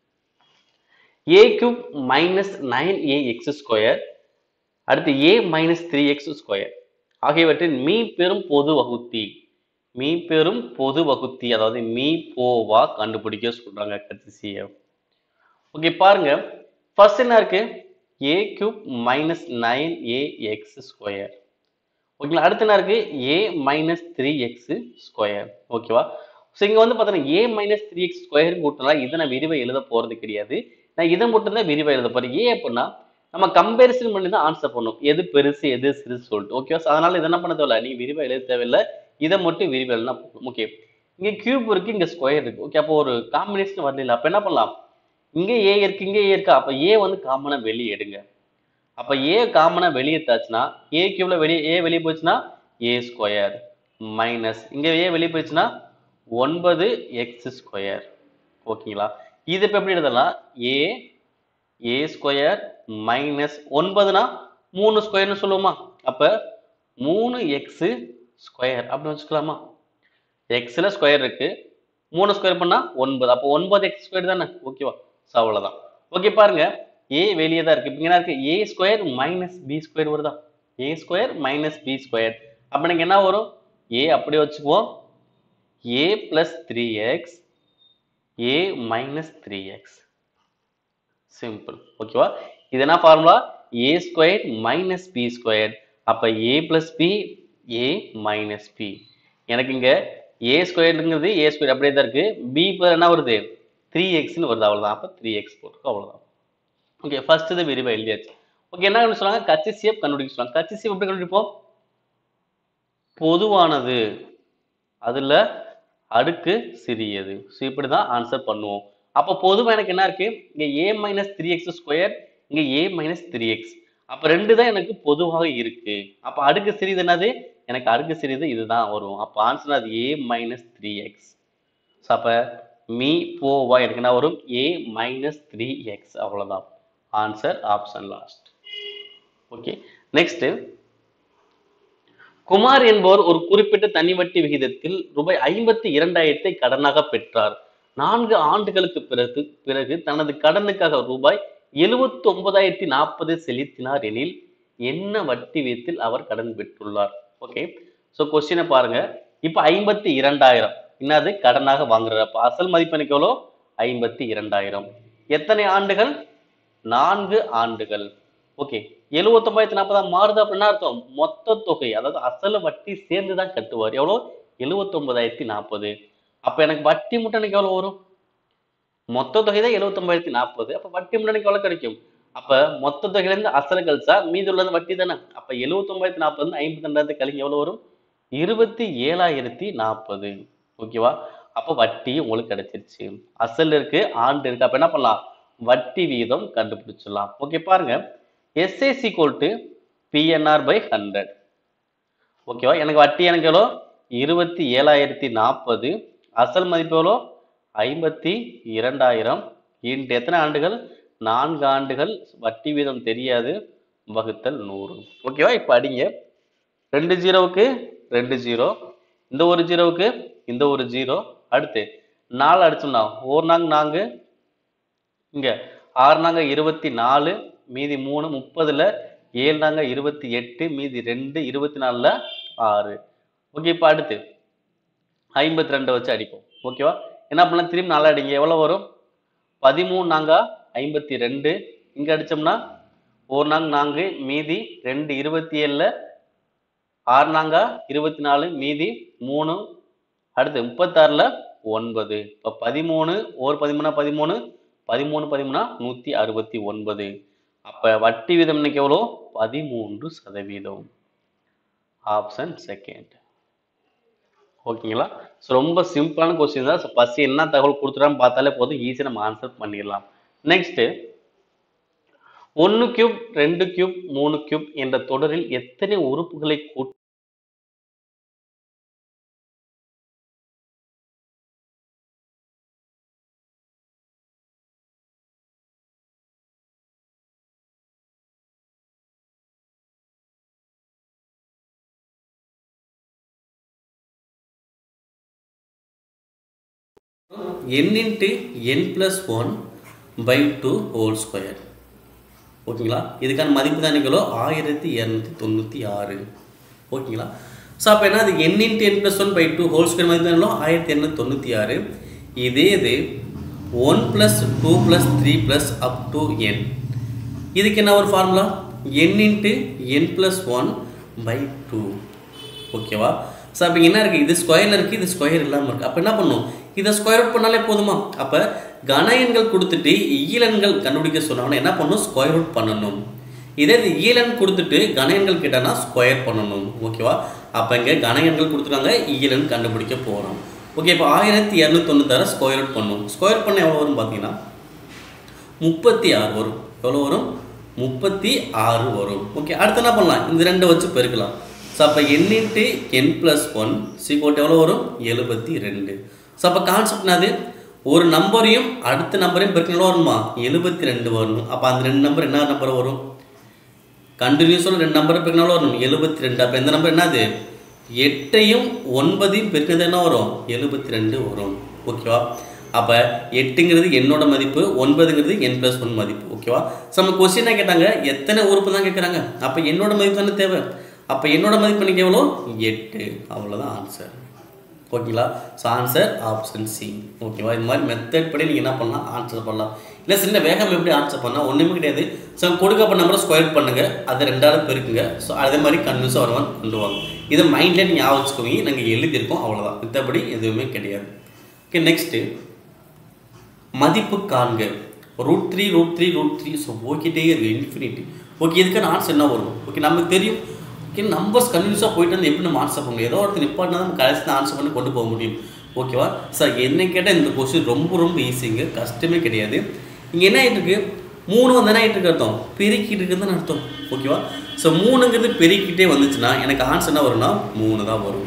a cube minus nine a x square அடுத்து a minus three x square ஆகியவற்றின் மீ பெரும் பொது வகுத்தி மீ பெரும் பொது வகுத்தி அதாவது மீ போவா கண்டுபிடிக்க சொல்றாங்க கட்சிசிய ஓகே பாருங்க ஃபர்ஸ்ட் என்ன இருக்கு a cube minus nine a x square ஓகேங்களா அடுத்து என்ன இருக்கு a minus three x square ஓகேவா ஸோ இங்கே வந்து பார்த்தீங்கன்னா a minus three x square போட்டனால இதை நான் விரிவை எழுத போகிறது கிடையாது நான் இதை மட்டும் தான் விரிவை எழுத போகிறேன் ஏன் அப்படின்னா நம்ம கம்பேரிசன் பண்ணி தான் ஆன்சர் பண்ணும் எது பெருசு எது சிறுசு சொல்லிட்டு ஓகேவா ஸோ அதனால இதை என்ன பண்ண தேவையில்ல நீ விரிவை எழுத தேவையில்லை இதை மட்டும் விரிவை எழுதினா போதும் ஓகே இங்கே கியூப் இருக்கு இங்கே ஸ்கொயர் இருக்கு ஓகே அப்போ ஒரு காம்பினேஷன் வரல அப்போ என்ன பண்ணலாம் இங்கே ஏ இருக்கு இங்கே ஏ இருக்கா அப்போ ஏ வந்து காமனாக வெளியே எடுங்க அப்ப ஏ காமனா வெளியே தாச்சுன்னா ஏ கியூப்ல வெளியே ஏ வெளியே போச்சுன்னா ஏ ஸ்கொயர் மைனஸ் இங்க ஏ வெளியே போச்சுன்னா ஒன்பது எக்ஸ் ஸ்கொயர் ஓகேங்களா இது இப்ப எப்படி எழுதலாம் ஏ ஏ ஸ்கொயர் மைனஸ் ஒன்பதுனா மூணு ஸ்கொயர்னு சொல்லுவோமா அப்ப மூணு எக்ஸ் ஸ்கொயர் அப்படின்னு வச்சுக்கலாமா எக்ஸ்ல ஸ்கொயர் இருக்கு மூணு ஸ்கொயர் பண்ணா ஒன்பது அப்போ ஒன்பது எக்ஸ் ஸ்கொயர் தானே ஓகேவா ஸோ அவ்வளோதான் ஓகே பாருங்க ஏ வெளியே தான் இருக்கு இப்போ என்ன இருக்கு a square minus b square வருதா a square minus b square அப்போ எனக்கு என்ன வரும் ஏ அப்படியே வச்சுக்குவோம் a plus three x a minus three x simple ஓகேவா இது என்ன formula a square minus b square அப்போ a plus b a minus b எனக்கு இங்க ஏ ஸ்கொயர்ங்கிறது ஏ ஸ்கொயர் அப்படியே தான் இருக்கு பி பேர் என்ன வருது த்ரீ எக்ஸ்னு வருது அவ்வளோதான் அப்போ த்ரீ எக்ஸ் போட்டுருக்கோம் அவ்வளோதான் ஓகே ஃபர்ஸ்ட் இது விரிவா எழுதியாச்சு ஓகே என்ன கண்டு சொன்னாங்க கட்சி சேப் கண்டுபிடிக்க சொன்னாங்க கட்சி சேப் எப்படி கண்டுபிடிப்போம் பொதுவானது அதுல அடுக்கு சிறியது ஸோ இப்படி தான் ஆன்சர் பண்ணுவோம் அப்போ பொதுவா எனக்கு என்ன இருக்கு இங்க a minus three x square இங்க ஏ மைனஸ் த்ரீ எக்ஸ் அப்போ ரெண்டு தான் எனக்கு பொதுவாக இருக்கு அப்போ அடுக்கு சிறியது என்னது எனக்கு அடுக்கு சிறியது இதுதான் வரும் அப்போ ஆன்சர் அது a minus three x so அப்போ மீ போவா எனக்கு என்ன வரும் ஏ மைனஸ் த்ரீ எக்ஸ் அவ்வளோதான் answer option last okay next Kumar என்பவர் ஒரு குறிப்பிட்ட தனி வட்டி விகிதத்தில் ரூபாய் ஐம்பத்தி இரண்டாயிரத்தை கடனாக பெற்றார் நான்கு ஆண்டுகளுக்கு பிறகு பிறகு தனது கடனுக்காக ரூபாய் எழுபத்தி ஒன்பதாயிரத்தி நாற்பது செலுத்தினார் எனில் என்ன வட்டி வீதத்தில் அவர் கடன் பெற்றுள்ளார் ஓகே ஸோ கொஸ்டினை பாருங்க இப்போ ஐம்பத்தி இரண்டாயிரம் என்னது கடனாக வாங்குறாரு அப்போ அசல் மதிப்பு எனக்கு எவ்வளோ ஐம்பத்தி இரண்டாயிரம் எத்தனை ஆண்டுகள் நான்கு ஆண்டுகள் ஓகே எழுவத்தொன்பதாயிரத்தி நாற்பதாம் மாறுது அப்படின்னா அர்த்தம் மொத்த தொகை அதாவது அசல் வட்டி சேர்ந்து தான் கட்டுவார் எவ்வளோ எழுவத்தொன்பதாயிரத்தி நாற்பது அப்போ எனக்கு வட்டி மட்டும் எனக்கு எவ்வளோ வரும் மொத்த தொகை தான் எழுவத்தொன்பதாயிரத்தி நாற்பது அப்போ வட்டி மட்டும் எனக்கு எவ்வளோ கிடைக்கும் அப்ப மொத்த தொகையிலேருந்து அசல் கழிச்சா மீதி உள்ளது வட்டி தானே அப்ப எழுபத்தொன்பதாயிரத்தி நாற்பது வந்து ஐம்பத்தி ரெண்டாயிரத்தி கழிங்க எவ்வளவு வரும் இருபத்தி ஏழாயிரத்தி நாற்பது ஓகேவா அப்ப வட்டி உங்களுக்கு கிடைச்சிருச்சு அசல் இருக்கு ஆண்டு இருக்கு அப்ப என்ன பண்ணலாம் வட்டி வீதம் கண்டுபிடிச்சிடலாம் ஓகே பாருங்க SAC to PNR by hundred okay எனக்கு வட்டி எனக்கு எவ்வளோ இருபத்தி ஏழாயிரத்தி நாற்பது அசல் மதிப்பு எவ்வளோ ஐம்பத்தி இரண்டாயிரம் இன்று எத்தனை ஆண்டுகள் நான்கு ஆண்டுகள் வட்டி வீதம் தெரியாது வகுத்தல் நூறு ஓகேவா இப்போ அடிங்க ரெண்டு ஜீரோவுக்கு ரெண்டு ஜீரோ இந்த ஒரு ஜீரோவுக்கு இந்த ஒரு ஜீரோ அடுத்து நாலு அடிச்சோம்னா ஒரு நாங்க நான்கு இங்க ஆறு நாங்க இருபத்தி நாலு மீதி மூணு முப்பதுல ஏழு நாங்க இருபத்தி எட்டு மீதி ரெண்டு இருபத்தி நாலுல ஆறு ஓகே இப்போ அடுத்து ஐம்பத்தி ரெண்டை வச்சு அடிப்போம் ஓகேவா என்ன பண்ணலாம் திரும்பி நாலு அடிங்க எவ்வளோ வரும் பதிமூணு நாங்க ஐம்பத்தி ரெண்டு இங்க அடிச்சோம்னா ஒரு நாங்க நான்கு மீதி ரெண்டு இருபத்தி ஏழுல ஆறு நாங்க இருபத்தி நாலு மீதி மூணு அடுத்து முப்பத்தாறுல ஒன்பது இப்போ பதிமூணு ஒரு பதிமூணா பதிமூணு பதிமூணு பதிமூணா நூத்தி அறுபத்தி ஒன்பது அப்ப வட்டி வீதம் இன்னைக்கு எவ்வளோ பதிமூன்று சதவீதம் ஆப்ஷன் செகண்ட் ஓகேங்களா ஸோ ரொம்ப சிம்பிளான கொஸ்டின் தான் ஃபர்ஸ்ட் என்ன தகவல் கொடுத்துட்டான்னு பார்த்தாலே போதும் ஈஸியாக நம்ம ஆன்சர் பண்ணிடலாம் நெக்ஸ்ட் ஒன்று கியூப் ரெண்டு கியூப் மூணு கியூப் என்ற தொடரில் எத்தனை உறுப்புகளை கூட்டி n into n plus one by two whole square ஓகேங்களா இதுக்கான மதிப்பு தான் கிலோ ஆயிரத்தி இரநூத்தி தொண்ணூற்றி ஆறு ஓகேங்களா ஸோ அப்போ என்ன அது n into n plus one by two whole square மதிப்பு தான் ஆயிரத்தி இரநூத்தி தொண்ணூற்றி ஆறு இதே இது one plus two plus three plus up to n இதுக்கு என்ன ஒரு formula n into n plus one by two ஓகேவா ஸோ அப்போ என்ன இருக்குது இது ஸ்கொயரில் இருக்குது இது ஸ்கொயர் இல்லாமல் இருக்குது அப்போ என்ன பண்ணும் இதை ஸ்கொயர் அவுட் பண்ணாலே போதுமா அப்போ கன எண்கள் கொடுத்துட்டு ஈலன்கள் கண்டுபிடிக்க சொன்னாங்கன்னா என்ன பண்ணணும் ஸ்கொயர் அவுட் பண்ணணும் இதே இது ஈலன் கொடுத்துட்டு கன எண்கள் கேட்டானா ஸ்கொயர் பண்ணணும் ஓகேவா அப்போ இங்கே கன எண்கள் கொடுத்துருக்காங்க ஈலன் கண்டுபிடிக்க போகிறோம் ஓகே இப்போ ஆயிரத்தி இரநூத்தொண்ணூத்தாறு ஸ்கொயர் அவுட் பண்ணும் ஸ்கொயர் பண்ண எவ்வளோ வரும் பார்த்தீங்கன்னா முப்பத்தி ஆறு வரும் எவ்வளோ வரும் முப்பத்தி ஆறு வரும் ஓகே அடுத்து என்ன பண்ணலாம் இந்த ரெண்டை வச்சு பெருக்கலாம் ஸோ அப்போ n into n plus one squared எவ்வளோ வரும் எழுபத்தி ரெண்டு ஸோ அப்போ கான்செப்ட் என்னது ஒரு நம்பரையும் அடுத்த நம்பரையும் பெருக்கணும் வருமா எழுபத்தி ரெண்டு வரணும் அப்போ அந்த ரெண்டு நம்பர் என்ன நம்பர் வரும் கண்டினியூஸாக ரெண்டு நம்பரை பெருக்கினாலும் வரணும் எழுபத்தி ரெண்டு அப்போ எந்த நம்பர் என்னது எட்டையும் ஒன்பதையும் பெருக்கிறது என்ன வரும் எழுபத்தி ரெண்டு வரும் ஓகேவா அப்போ எட்டுங்கிறது என்னோட மதிப்பு ஒன்பதுங்கிறது என் ப்ளஸ் ஒன் மதிப்பு ஓகேவா ஸோ நம்ம கொஸ்டின் கேட்டாங்க எத்தனை உறுப்பு தான் கேட்குறாங்க அப்போ என்னோட மதிப்பு தானே தேவை அப்போ என்னோட மதிப்பு எனக்கு எவ்வளோ எட்டு அவ்வளோதான் ஆன்சர் ஓகேங்களா ஸோ ஆன்சர் ஆப்ஷன் சி ஓகேவா இந்த மாதிரி மெத்தட் படி நீங்கள் என்ன பண்ணலாம் ஆன்சர் பண்ணலாம் இல்லை சின்ன வேகம் எப்படி ஆன்சர் பண்ணால் ஒன்றுமே கிடையாது ஸோ கொடுக்கப்பட்ட நம்பரை ஸ்கொயர் பண்ணுங்கள் அதை ரெண்டாவது பெருக்குங்க ஸோ அதே மாதிரி கன்வியூஸாக வருவாங்க கொண்டு வாங்க இதை மைண்டில் நீங்கள் ஞாபகம் வச்சுக்கோங்க நாங்கள் எழுதியிருக்கோம் அவ்வளோதான் மற்றபடி எதுவுமே கிடையாது ஓகே நெக்ஸ்ட்டு மதிப்பு காண்க root three root three root three so ஓகேட்டே இருக்கு இன்ஃபினிட்டி ஓகே இதுக்கான ஆன்சர் என்ன வரும் ஓகே நமக்கு தெரியும் ஓகே நம்பர்ஸ் கன்வியூஸாக போயிட்டு வந்து எப்படி நம்ம ஆன்சர் பண்ண முடியும் ஏதோ ஒருத்தர் நிப்பாட்டினா நம்ம கடைசி ஆன்சர் பண்ணி கொண்டு போக முடியும் ஓகேவா சார் என்ன கேட்டால் இந்த கொஸ்டின் ரொம்ப ரொம்ப ஈஸிங்க கஷ்டமே கிடையாது இங்கே என்ன ஆகிட்டு இருக்கு மூணு வந்து என்ன ஆகிட்டு இருக்கு அர்த்தம் பெருக்கிட்டு இருக்குதுன்னு அர்த்தம் ஓகேவா ஸோ மூணுங்கிறது பெருக்கிட்டே வந்துச்சுன்னா எனக்கு ஆன்சர் என்ன வரும்னா மூணு தான் வரும்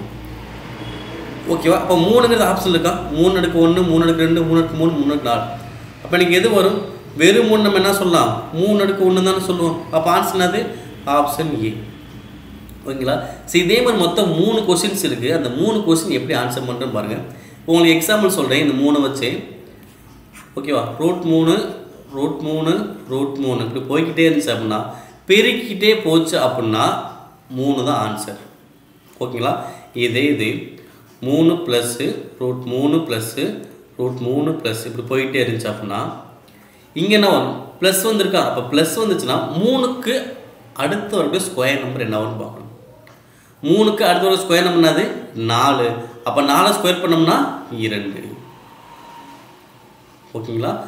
ஓகேவா அப்போ மூணுங்கிறது ஆப்ஷன் இருக்கா மூணு அடுக்கு ஒன்று மூணு அடுக்கு ரெண்டு மூணு அடுக்கு மூணு மூணு அடுக்கு நாலு அப்போ எனக்கு எது வரும் வெறும் மூணு நம்ம என்ன சொல்லலாம் மூணு அடுக்கு ஒன்று தானே சொல்லுவோம் அப்போ ஆன்சர் என்னது ஆப்ஷன் ஏ ஓகேங்களா ஸோ இதே மாதிரி மொத்தம் மூணு கொஸ்டின்ஸ் இருக்குது அந்த மூணு கொஸ்டின் எப்படி ஆன்சர் பண்ணுறேன்னு பாருங்கள் உங்களுக்கு எக்ஸாம்பிள் சொல்கிறேன் இந்த மூணை வச்சு ஓகேவா ரூட் மூணு ரூட் மூணு ரூட் மூணு இப்படி போய்கிட்டே இருந்துச்சு அப்படின்னா பெருக்கிட்டே போச்சு அப்படின்னா மூணு தான் ஆன்சர் ஓகேங்களா இதே இது மூணு ப்ளஸ்ஸு ரூட் மூணு ப்ளஸ்ஸு ரூட் மூணு ப்ளஸ் இப்படி போயிட்டே இருந்துச்சு அப்படின்னா இங்கே என்ன வரும் ப்ளஸ் வந்திருக்கா அப்போ ப்ளஸ் வந்துச்சுன்னா மூணுக்கு அடுத்த வரக்கூடிய ஸ்கொயர் நம்பர் என்ன வரும்னு பார்க்கணும் மூணுக்கு அடுத்த ஒரு ஸ்கொயர் நம்பர் என்னது நாலு அப்போ நாலு ஸ்கொயர் பண்ணோம்னா இரண்டு ஓகேங்களா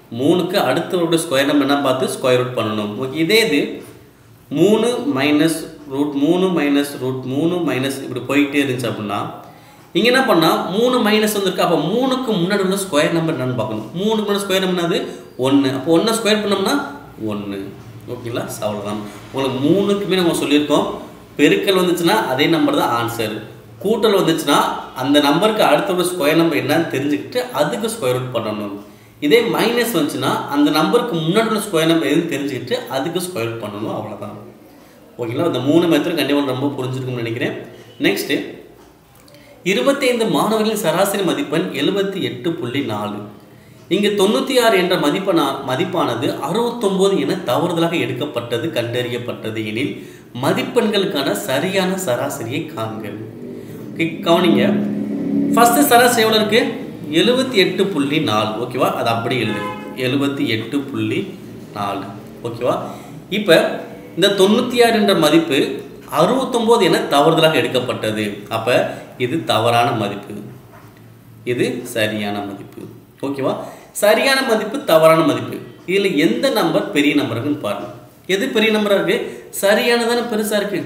மூணுக்கு அடுத்த ஒரு ஸ்கொயர் நம்ம என்ன பார்த்து ஸ்கொயர் ரூட் பண்ணணும் ஓகே இதே இது மூணு மைனஸ் ரூட் மூணு மைனஸ் ரூட் மூணு மைனஸ் இப்படி போயிட்டே இருந்துச்சு அப்படின்னா இங்கே என்ன பண்ணால் மூணு மைனஸ் வந்திருக்கு அப்போ மூணுக்கு முன்னாடி உள்ள ஸ்கொயர் நம்பர் என்னன்னு பார்க்கணும் மூணுக்கு முன்னாடி ஸ்கொயர் நம்பர் என்னது ஒன்று அப்போ ஒன்றை ஸ்கொயர் பண்ணோம்னா ஒன்று ஓகேங்களா So, அவ்வளவுதான் உங்களுக்கு மூணுக்குமே நம்ம சொல்லியிருக்கோம் பெருக்கல் வந்துச்சுன்னா அதே நம்பர் தான் ஆன்சர் கூட்டல் வந்துச்சுன்னா அந்த நம்பருக்கு அடுத்த ஒரு ஸ்கொயர் நம்பர் என்னன்னு தெரிஞ்சுக்கிட்டு அதுக்கு ஸ்கொயர் ரூட் பண்ணணும் இதே மைனஸ் வந்துச்சுன்னா அந்த நம்பருக்கு முன்னாடி உள்ள ஸ்கொயர் நம்பர் எதுன்னு தெரிஞ்சுக்கிட்டு அதுக்கு ஸ்கொயர் ரூட் பண்ணணும் அவ்வளோதான் ஓகேங்களா இந்த மூணு மெத்தட் கண்டிப்பாக ரொம்ப புரிஞ்சிருக்கும்னு நினைக்கிறேன் நெக்ஸ்ட்டு இருபத்தைந்து மாணவர்களின் சராசரி மதிப்பெண் எழுபத்தி எட்டு புள்ளி நாலு இங்கு தொண்ணூற்றி ஆறு என்ற மதிப்பெணா மதிப்பானது அறுபத்தொம்போது என தவறுதலாக எடுக்கப்பட்டது கண்டறியப்பட்டது எனில் மதிப்பெண்களுக்கான சரியான சராசரியை காண்க Okay, கவனிங்க ஃபர்ஸ்ட் சராசரி எவ்வளோ இருக்கு எழுபத்தி எட்டு புள்ளி நாலு ஓகேவா அது அப்படியே எழுது எழுபத்தி எட்டு புள்ளி நாலு ஓகேவா இப்போ இந்த தொண்ணூற்றி ஆறு என்ற மதிப்பு அறுபத்தொம்போது என தவறுதலாக எடுக்கப்பட்டது அப்போ இது தவறான மதிப்பு இது சரியான மதிப்பு ஓகேவா சரியான மதிப்பு தவறான மதிப்பு இதில் எந்த நம்பர் பெரிய நம்பருக்குன்னு பாருங்க எது பெரிய நம்பராக இருக்கு சரியானதானே பெருசாக இருக்கு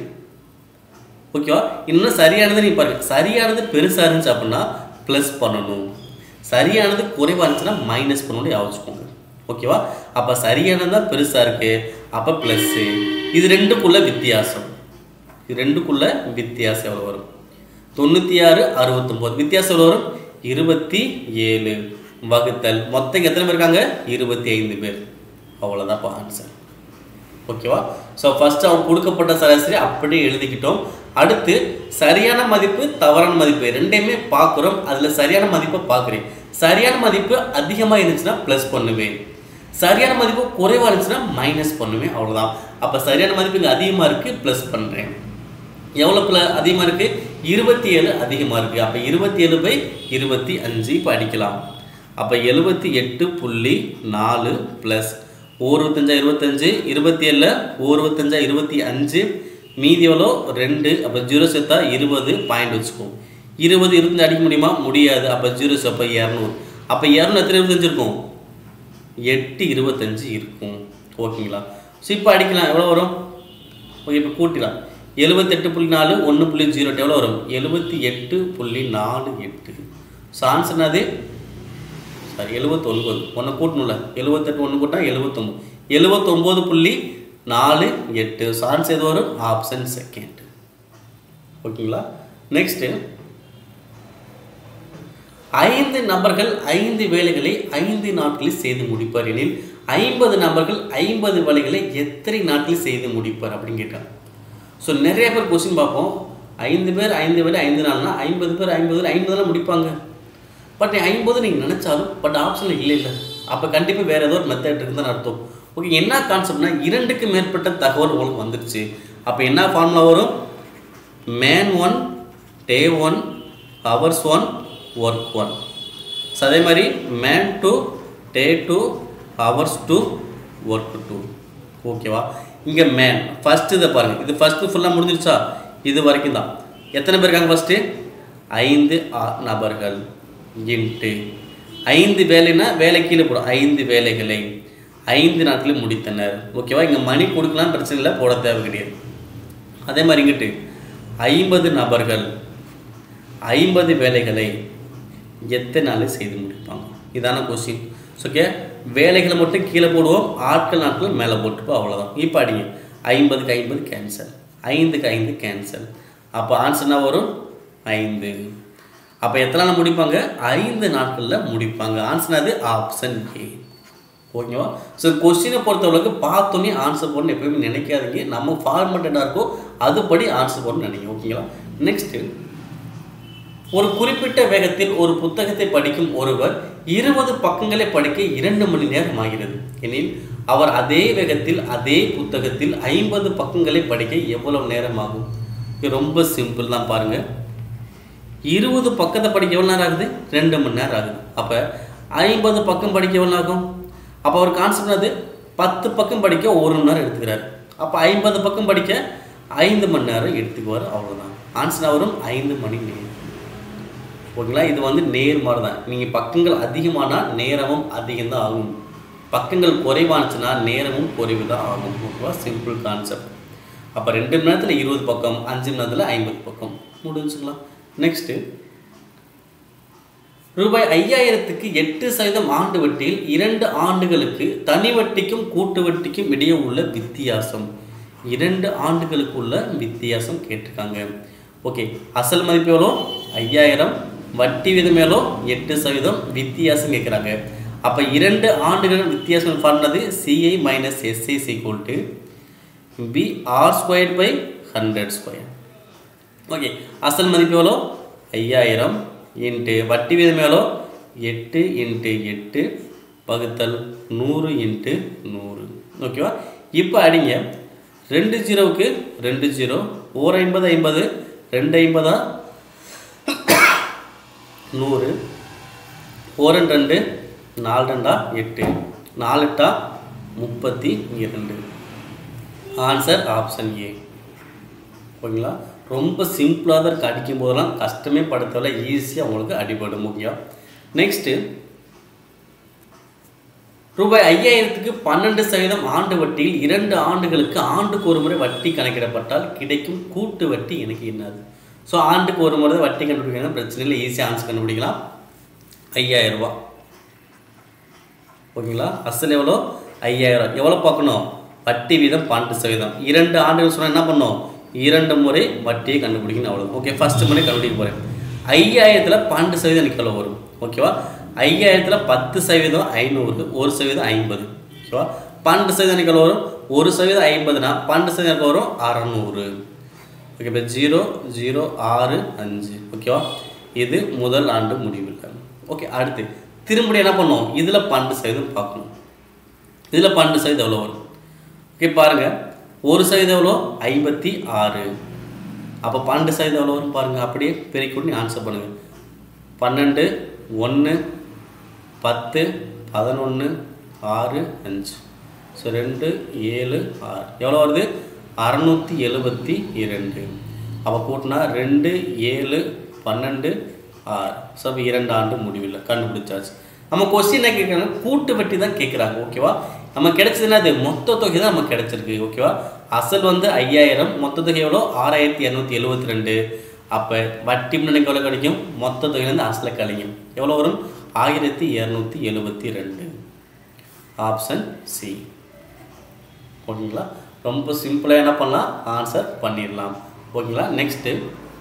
ஓகேவா இன்னும் சரியானது நீ பாருங்க சரியானது பெருசாக இருந்துச்சு அப்படின்னா ப்ளஸ் பண்ணணும் சரியானது குறைவாக இருந்துச்சுன்னா மைனஸ் பண்ணணும் யோசிச்சுக்கோங்க ஓகேவா அப்போ சரியானது தான் பெருசாக இருக்கு அப்போ ப்ளஸ்ஸு இது ரெண்டுக்குள்ள வித்தியாசம் இது ரெண்டுக்குள்ள வித்தியாசம் எவ்வளோ வரும் தொண்ணூற்றி ஆறு அறுபத்தொம்போது வித்தியாசம் எவ்வளோ வரும் இருபத்தி ஏழு வகுத்தல் மொத்தம் எத்தனை பேர் இருக்காங்க இருபத்தி ஐந்து பேர் அவ்வளோதான் இப்போ ஆன்சர் ஓகேவா ஸோ ஃபஸ்ட்டு அவங்க கொடுக்கப்பட்ட சராசரி அப்படியே எழுதிக்கிட்டோம் அடுத்து சரியான மதிப்பு தவறான மதிப்பு ரெண்டையுமே பார்க்குறோம் அதில் சரியான மதிப்பை பார்க்குறேன் சரியான மதிப்பு அதிகமாக இருந்துச்சுன்னா ப்ளஸ் பண்ணுவேன் சரியான மதிப்பு குறைவாக இருந்துச்சுன்னா மைனஸ் பண்ணுவேன் அவ்வளோதான் அப்போ சரியான மதிப்பு இங்கே அதிகமாக இருக்குது ப்ளஸ் பண்ணுறேன் எவ்வளோ ப்ள அதிகமாக இருக்குது இருபத்தி ஏழு அதிகமாக இருக்குது அப்போ இருபத்தி ஏழு பை இருபத்தி அஞ்சு இப்போ அடிக்கலாம் அப்போ எழுபத்தி எட்டு புள்ளி நாலு ப்ளஸ் இருபத்தஞ்சா இருபத்தஞ்சு இருபத்தி ஏழில் இருபத்தஞ்சா இருபத்தி அஞ்சு மீதி எவ்வளோ ரெண்டு அப்போ ஜீரோ சேர்த்தா இருபது பாயிண்ட் வச்சுக்கோ இருபது இருபத்தஞ்சு அடிக்க முடியுமா முடியாது அப்போ ஜீரோ அப்போ இரநூறு அப்போ இரநூறு எத்தனை இருபத்தஞ்சு இருக்கும் எட்டு இருபத்தஞ்சு இருக்கும் ஓகேங்களா ஸோ இப்போ அடிக்கலாம் எவ்வளோ வரும் ஓகே இப்போ கூட்டிடலாம் எழுபத்தெட்டு புள்ளி நாலு ஒன்று புள்ளி ஜீரோ எட்டு எவ்வளோ வரும் எழுபத்தி எட்டு புள்ளி நாலு எட்டு ஸோ ஆன்சர் என்னது சாரி எழுபத்தொன்பது ஒன்று கூட்டணும்ல எழுபத்தெட்டு ஒன்று கூட்டினா எழுபத்தொம்பது எழுபத்தொம்போது புள்ளி நாலு எட்டு ஸோ ஆன்சர் எது வரும் ஆப்ஷன் செகண்ட் ஓகேங்களா நெக்ஸ்ட்டு ஐந்து நபர்கள் ஐந்து வேலைகளை ஐந்து நாட்களில் செய்து முடிப்பார் எனில் ஐம்பது நபர்கள் ஐம்பது வேலைகளை எத்தனை நாட்களில் செய்து முடிப்பார் அப்படின்னு கேட்டாங்க ஸோ நிறைய பேர் கொஸ்டின் பார்ப்போம் ஐந்து பேர் ஐந்து வேலை ஐந்து நாள்னா ஐம்பது பேர் ஐம்பது பேர் ஐம்பதுலாம் முடிப்பாங்க பட் ஐம்பது நீங்கள் நினச்சாலும் பட் ஆப்ஷனில் இல்லை இல்லை அப்போ கண்டிப்பாக வேறு ஏதோ ஒரு மெத்தட் இருக்குன்னு அர்த்தம் ஓகே என்ன கான்செப்ட்னா இரண்டுக்கு மேற்பட்ட தகவல் உங்களுக்கு வந்துருச்சு அப்போ என்ன ஃபார்முலா வரும் man one day one hours one work one so அதே மாதிரி man two day two hours two work two ஓகேவா இங்கே மேன் ஃபஸ்ட்டு இதை பாருங்கள் இது ஃபஸ்ட்டு ஃபுல்லாக முடிஞ்சிருச்சா இது வரைக்கும் தான் எத்தனை பேர் இருக்காங்க ஃபஸ்ட்டு ஐந்து ஆ- நபர்கள் இன்ட்டு ஐந்து வேலைன்னா வேலை கீழே போடும் ஐந்து வேலைகளை ஐந்து நாட்களில் முடித்தனர் ஓகேவா இங்கே மணி கொடுக்கலாம் பிரச்சனை இல்லை போட தேவை கிடையாது அதே மாதிரி இங்கிட்டு ஐம்பது நபர்கள் ஐம்பது வேலைகளை எத்தனை நாளில் செய்து முடிப்பாங்க இதான கொஸ்டின் ஓகே வேலைகளை மட்டும் கீழே போடுவோம் ஆட்கள் நாட்கள் மேலே போட்டுப்போம் அவ்வளோதான் இப்போ அடிங்க ஐம்பதுக்கு ஐம்பது கேன்சல் ஐந்துக்கு ஐந்து கேன்சல் அப்போ ஆன்சர் என்ன வரும் ஐந்து அப்போ எத்தனை நாள் முடிப்பாங்க ஐந்து நாட்களில் முடிப்பாங்க ஆன்சர் அது ஆப்ஷன் ஏ ஓகேவா ஸோ கொஸ்டினை பொறுத்தளவுக்கு பார்த்தோன்னே ஆன்சர் பண்ணணும் எப்பயுமே நினைக்காதீங்க நம்ம ஃபார்மேட்டடாக இருக்கோ அதுபடி ஆன்சர் பண்ணணும்னு நினைங்க ஓகேங்களா நெக்ஸ்ட்டு ஒரு குறிப்பிட்ட வேகத்தில் ஒரு புத்தகத்தை படிக்கும் ஒருவர் இருபது பக்கங்களை படிக்க இரண்டு மணி நேரம் ஆகிறது எனில் அவர் அதே வேகத்தில் அதே புத்தகத்தில் ஐம்பது பக்கங்களை படிக்க எவ்வளவு நேரம் ஆகும் இது ரொம்ப சிம்பிள் தான் பாருங்க இருபது பக்கத்தை படிக்க எவ்வளோ நேரம் ஆகுது ரெண்டு மணி நேரம் ஆகுது அப்போ ஐம்பது பக்கம் படிக்க எவ்வளோ ஆகும் அப்போ அவர் கான்செப்ட் அது பத்து பக்கம் படிக்க ஒரு மணி நேரம் எடுத்துக்கிறார் அப்போ ஐம்பது பக்கம் படிக்க ஐந்து மணி நேரம் எடுத்துக்குவார் அவ்வளோதான் ஆன்சர் வரும் ஐந்து மணி நேரம் ஓகேங்களா இது வந்து நேர்மாறு தான் நீங்கள் பக்கங்கள் அதிகமானால் நேரமும் அதிகம்தான் ஆகும் பக்கங்கள் குறைவானுச்சுன்னா நேரமும் குறைவு தான் ஆகும் ஓகேவா சிம்பிள் கான்செப்ட் அப்போ ரெண்டு மணி நேரத்தில் இருபது பக்கம் அஞ்சு மணி நேரத்தில் ஐம்பது பக்கம் முடிஞ்சுக்கலாம் நெக்ஸ்ட்டு ரூபாய் ஐயாயிரத்துக்கு எட்டு சதவீதம் ஆண்டு வட்டியில் இரண்டு ஆண்டுகளுக்கு தனி வட்டிக்கும் கூட்டு வட்டிக்கும் இடையே உள்ள வித்தியாசம் இரண்டு ஆண்டுகளுக்கு உள்ள வித்தியாசம் கேட்டிருக்காங்க ஓகே அசல் மதிப்பு எவ்வளோ ஐயாயிரம் வட்டி விதம் எவ்வளோ எட்டு சதவீதம் வித்தியாசம் கேட்குறாங்க அப்போ இரண்டு ஆண்டுகள் வித்தியாசம் பண்ணது CI minus SI equal to P R square by hundred square okay அசல் மதிப்பு எவ்வளோ ஐயாயிரம் இன்ட்டு வட்டி வீதம் எவ்வளோ எட்டு இன்ட்டு எட்டு வகுத்தல் நூறு இன்ட்டு நூறு ஓகேவா இப்போ அடிங்க ரெண்டு ஜீரோவுக்கு ரெண்டு ஜீரோ ஓர் ஐம்பது ஐம்பது ரெண்டு ஐம்பதா நூறு ஓரன் ரெண்டு நாலு ரெண்டா எட்டு நாலு எட்டா முப்பத்தி இரண்டு ஆன்சர் ஆப்ஷன் ஏ ஓகேங்களா ரொம்ப சிம்பிளாக தான் இருக்குது அடிக்கும் போதெல்லாம் கஷ்டமே படுத்தவில்லை ஈஸியாக உங்களுக்கு அடிபடும் முக்கியம் நெக்ஸ்ட்டு ரூபாய் ஐயாயிரத்துக்கு பன்னெண்டு சதவீதம் ஆண்டு வட்டியில் இரண்டு ஆண்டுகளுக்கு ஆண்டுக்கு ஒரு முறை வட்டி கணக்கிடப்பட்டால் கிடைக்கும் கூட்டு வட்டி எனக்கு என்னது ஸோ ஆண்டுக்கு ஒரு முறை தான் வட்டி கண்டுபிடிக்கணும் பிரச்சனை இல்லை ஈஸியாக ஆன்சர் கண்டுபிடிக்கலாம் ஐயாயிரம் ரூபாய் ஓகேங்களா அசல் எவ்வளோ ஐயாயிரம் எவ்வளோ பார்க்கணும் வட்டி வீதம் பன்னெண்டு சதவீதம் இரண்டு ஆண்டுகள் சொன்னால் என்ன பண்ணோம் இரண்டு முறை வட்டியை கண்டுபிடிக்கணும் அவ்வளோ ஓகே ஃபஸ்ட்டு முறை கண்டுபிடிக்க போகிறேன் ஐயாயிரத்தில் பன்னெண்டு சதவீதம் எனக்கு எவ்வளோ வரும் ஓகேவா ஐயாயிரத்தில் பத்து சதவீதம் ஐநூறு ஒரு சதவீதம் ஐம்பது ஓகேவா பன்னெண்டு சதவீதம் எனக்கு எவ்வளோ வரும் ஒரு சதவீதம் ஐம்பதுனா பன்னெண்டு சதவீதம் எனக்கு வரும் அறநூறு ஓகே இப்போ ஜீரோ ஜீரோ ஆறு அஞ்சு ஓகேவா இது முதல் ஆண்டு முடிவில் ஓகே அடுத்து திரும்படி என்ன பண்ணுவோம் இதில் பன்னெண்டு சதவீதம் பார்க்கணும் இதில் பன்னெண்டு சதவீதம் எவ்வளோ வரும் ஓகே பாருங்கள் ஒரு சதவீதம் எவ்வளோ ஐம்பத்தி ஆறு அப்போ பன்னெண்டு சதவீதம் எவ்வளோ வரும் பாருங்கள் அப்படியே பெருக்கி ஆன்சர் பண்ணுங்கள் பன்னெண்டு ஒன்று பத்து பதினொன்று ஆறு அஞ்சு ஸோ ரெண்டு ஏழு ஆறு எவ்வளோ வருது அறநூற்றி எழுபத்தி இரண்டு அப்போ கூட்டினா ரெண்டு ஏழு பன்னெண்டு ஆறு ஸோ அப்போ இரண்டு ஆண்டு முடிவில் கண்டுபிடிச்சாச்சு நம்ம கொஸ்டின் என்ன கேட்குறாங்க கூட்டு வட்டி தான் கேட்குறாங்க ஓகேவா நம்ம கிடைச்சதுன்னா அது மொத்த தொகை தான் நமக்கு கிடைச்சிருக்கு ஓகேவா அசல் வந்து ஐயாயிரம் மொத்த தொகை எவ்வளோ ஆறாயிரத்தி இரநூத்தி எழுபத்தி ரெண்டு அப்போ வட்டி முன்னாடி எவ்வளோ கிடைக்கும் மொத்த தொகையிலேருந்து அசலை கழிக்கும் எவ்வளோ வரும் ஆயிரத்தி இரநூத்தி எழுபத்தி ரெண்டு ஆப்ஷன் சி ஓகேங்களா ரொம்ப சிம்பிளாக என்ன பண்ணலாம் ஆன்சர் பண்ணிடலாம் ஓகேங்களா நெக்ஸ்ட்டு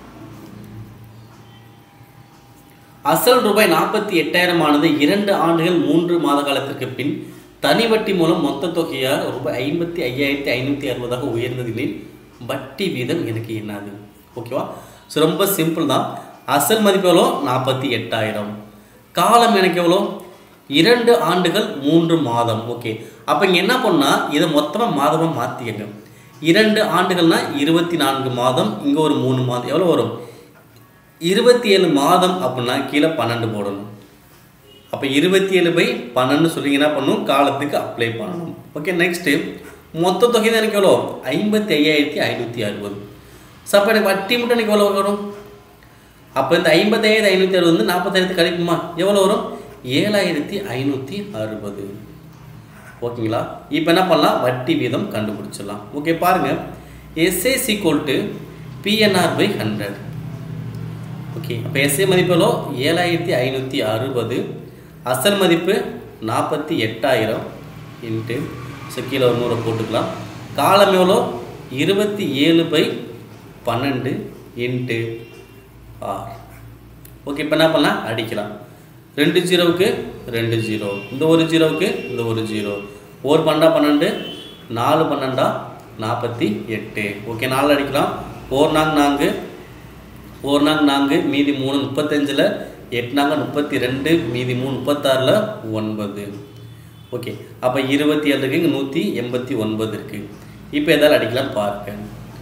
அசல் ரூபாய் நாற்பத்தி எட்டாயிரமானது இரண்டு ஆண்டுகள் மூன்று மாத காலத்திற்கு பின் தனி வட்டி மூலம் மொத்த தொகையாக ரூபாய் ஐம்பத்தி ஐயாயிரத்தி ஐநூற்றி அறுபதாக உயர்ந்ததில் வட்டி வீதம் எனக்கு என்னது ஓகேவா ஸோ ரொம்ப சிம்பிள் தான் அசல் மதிப்பு எவ்வளோ நாற்பத்தி எட்டாயிரம் காலம் எனக்கு எவ்வளோ இரண்டு ஆண்டுகள் மூன்று மாதம் ஓகே அப்போ இங்கே என்ன பண்ணால் இதை மொத்தமாக மாதமாக மாற்றிக்கங்க இரண்டு ஆண்டுகள்னால் இருபத்தி நான்கு மாதம் இங்கே ஒரு மூணு மாதம் எவ்வளோ வரும் இருபத்தி ஏழு மாதம் அப்படின்னா கீழே பன்னெண்டு போடணும் அப்போ இருபத்தி ஏழு பை பன்னெண்டு சொல்லி என்ன பண்ணணும் காலத்துக்கு அப்ளை பண்ணணும் ஓகே நெக்ஸ்ட்டு மொத்த தொகை தான் எனக்கு எவ்வளோ ஐம்பத்தி ஐயாயிரத்தி ஐநூற்றி அறுபது ஸோ அப்போ எனக்கு வட்டி மட்டும் எனக்கு எவ்வளோ வரும் அப்போ இந்த ஐம்பத்தாயிரத்தி ஐநூற்றி அறுபது வந்து நாற்பத்தாயிரத்து கழிக்குமா எவ்வளோ வரும் ஏழாயிரத்தி ஐநூற்றி அறுபது ஓகேங்களா இப்போ என்ன பண்ணலாம் வட்டி வீதம் கண்டுபிடிச்சிடலாம் ஓகே பாருங்கள் SA equal to PNR by hundred okay அப்போ எஸ்ஏ மதிப்பு எவ்வளோ ஏழாயிரத்தி ஐநூற்றி அறுபது அசல் மதிப்பு நாற்பத்தி எட்டாயிரம் இன்ட்டு ஸோ கீழே ஒரு நூறை போட்டுக்கலாம் காலம் எவ்வளோ இருபத்தி ஏழு பை பன்னெண்டு இன்ட்டு ஆர் ஓகே இப்போ என்ன பண்ணலாம் அடிக்கலாம் ரெண்டு ஜீரோவுக்கு ரெண்டு ஜீரோ இந்த ஒரு ஜீரோவுக்கு இந்த ஒரு ஜீரோ ஒரு பன்னெண்டா பன்னெண்டு நாலு பன்னெண்டா நாற்பத்தி எட்டு ஓகே நாலு அடிக்கலாம் ஓர் நாங்க நான்கு ஒரு நாங்க நான்கு மீதி மூணு முப்பத்தஞ்சில் எட்டு நாங்க முப்பத்தி ரெண்டு மீதி மூணு முப்பத்தாறில் ஒன்பது ஓகே அப்போ இருபத்தி ஏழு இருக்குது இங்கே நூற்றி எண்பத்தி ஒன்பது இருக்குது இப்போ எதாவது அடிக்கலாம் பாருங்க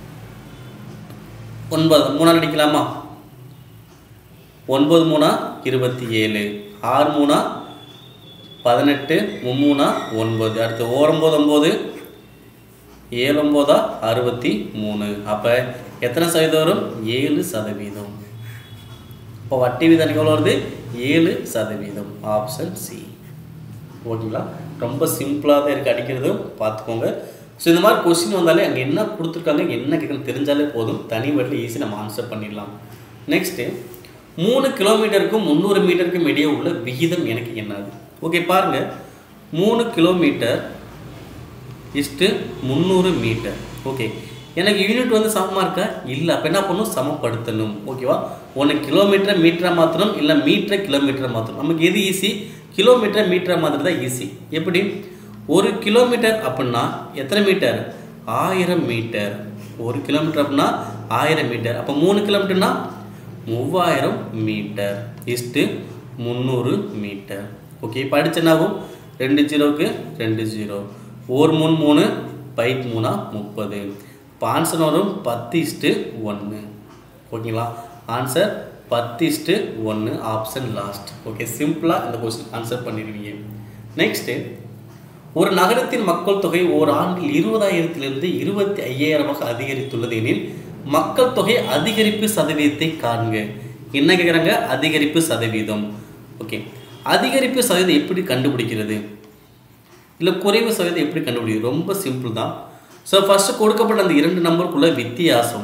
ஒன்பது மூணால் அடிக்கலாமா ஒன்பது மூணா இருபத்தி ஏழு ஆறு மூணா பதினெட்டு மும்மூணா ஒன்பது அடுத்து ஓரம்பது ஒம்பது ஏழு ஒம்போதா அறுபத்தி மூணு அப்போ எத்தனை சதவீதம் வரும் ஏழு சதவீதம் இப்போ வட்டி வீதம் எவ்வளோ வருது ஏழு சதவீதம் ஆப்ஷன் சி ஓகேங்களா ரொம்ப சிம்பிளாக தான் இருக்குது அடிக்கிறது பார்த்துக்கோங்க ஸோ இந்த மாதிரி கொஸ்டின் வந்தாலே அங்கே என்ன கொடுத்துருக்காங்க என்ன கேட்கணும் தெரிஞ்சாலே போதும் தனி வழியில் ஈஸி நம்ம ஆன்சர் பண்ணிடலாம் நெக்ஸ்ட்டு மூணு கிலோமீட்டருக்கும் முந்நூறு மீட்டருக்கும் இடையே உள்ள விகிதம் எனக்கு என்னது ஓகே பாருங்கள் மூணு கிலோமீட்டர் இஸ்ட்டு முந்நூறு மீட்டர் ஓகே எனக்கு யூனிட் வந்து சமமாக இருக்கா இல்லை அப்போ என்ன பண்ணணும் சமப்படுத்தணும் ஓகேவா ஒன்று கிலோமீட்டரை மீட்டராக மாற்றணும் இல்லை மீட்டரை கிலோமீட்டரை மாற்றணும் நமக்கு எது ஈஸி கிலோமீட்டரை மீட்டரை மாற்றுறது தான் ஈஸி எப்படி ஒரு கிலோமீட்டர் அப்படின்னா எத்தனை மீட்டர் ஆயிரம் மீட்டர் ஒரு கிலோமீட்டர் அப்படின்னா ஆயிரம் மீட்டர் அப்போ மூணு கிலோமீட்டர்னா மூவாயிரம் மீட்டர் இஸ்ட்டு முந்நூறு மீட்டர் ஓகே படிச்சு என்ன ஆகும் ரெண்டு ஜீரோவுக்கு ரெண்டு ஜீரோ ஒரு மூணு மூணு பைக் மூணா முப்பது இப்போ ஆன்சர் வரும் பத்து இஸ்ட்டு ஒன்று ஓகேங்களா ஆன்சர் பத்து இஸ்ட்டு ஒன்று ஆப்ஷன் லாஸ்ட் ஓகே சிம்பிளாக இந்த கொஸ்டின் ஆன்சர் பண்ணிடுவீங்க நெக்ஸ்ட்டு ஒரு நகரத்தின் மக்கள் தொகை ஓர் ஆண்டில் இருபதாயிரத்திலிருந்து இருபத்தி ஐயாயிரமாக அதிகரித்துள்ளது எனில் மக்கள் தொகை அதிகரிப்பு சதவீதத்தை காண்க என்ன கேட்குறாங்க அதிகரிப்பு சதவீதம் ஓகே அதிகரிப்பு சதவீதம் எப்படி கண்டுபிடிக்கிறது இல்லை குறைவு சதவீதம் எப்படி கண்டுபிடிக்கிறது ரொம்ப சிம்பிள் தான் ஸோ ஃபஸ்ட்டு கொடுக்கப்பட்ட அந்த இரண்டு நம்பருக்குள்ள வித்தியாசம்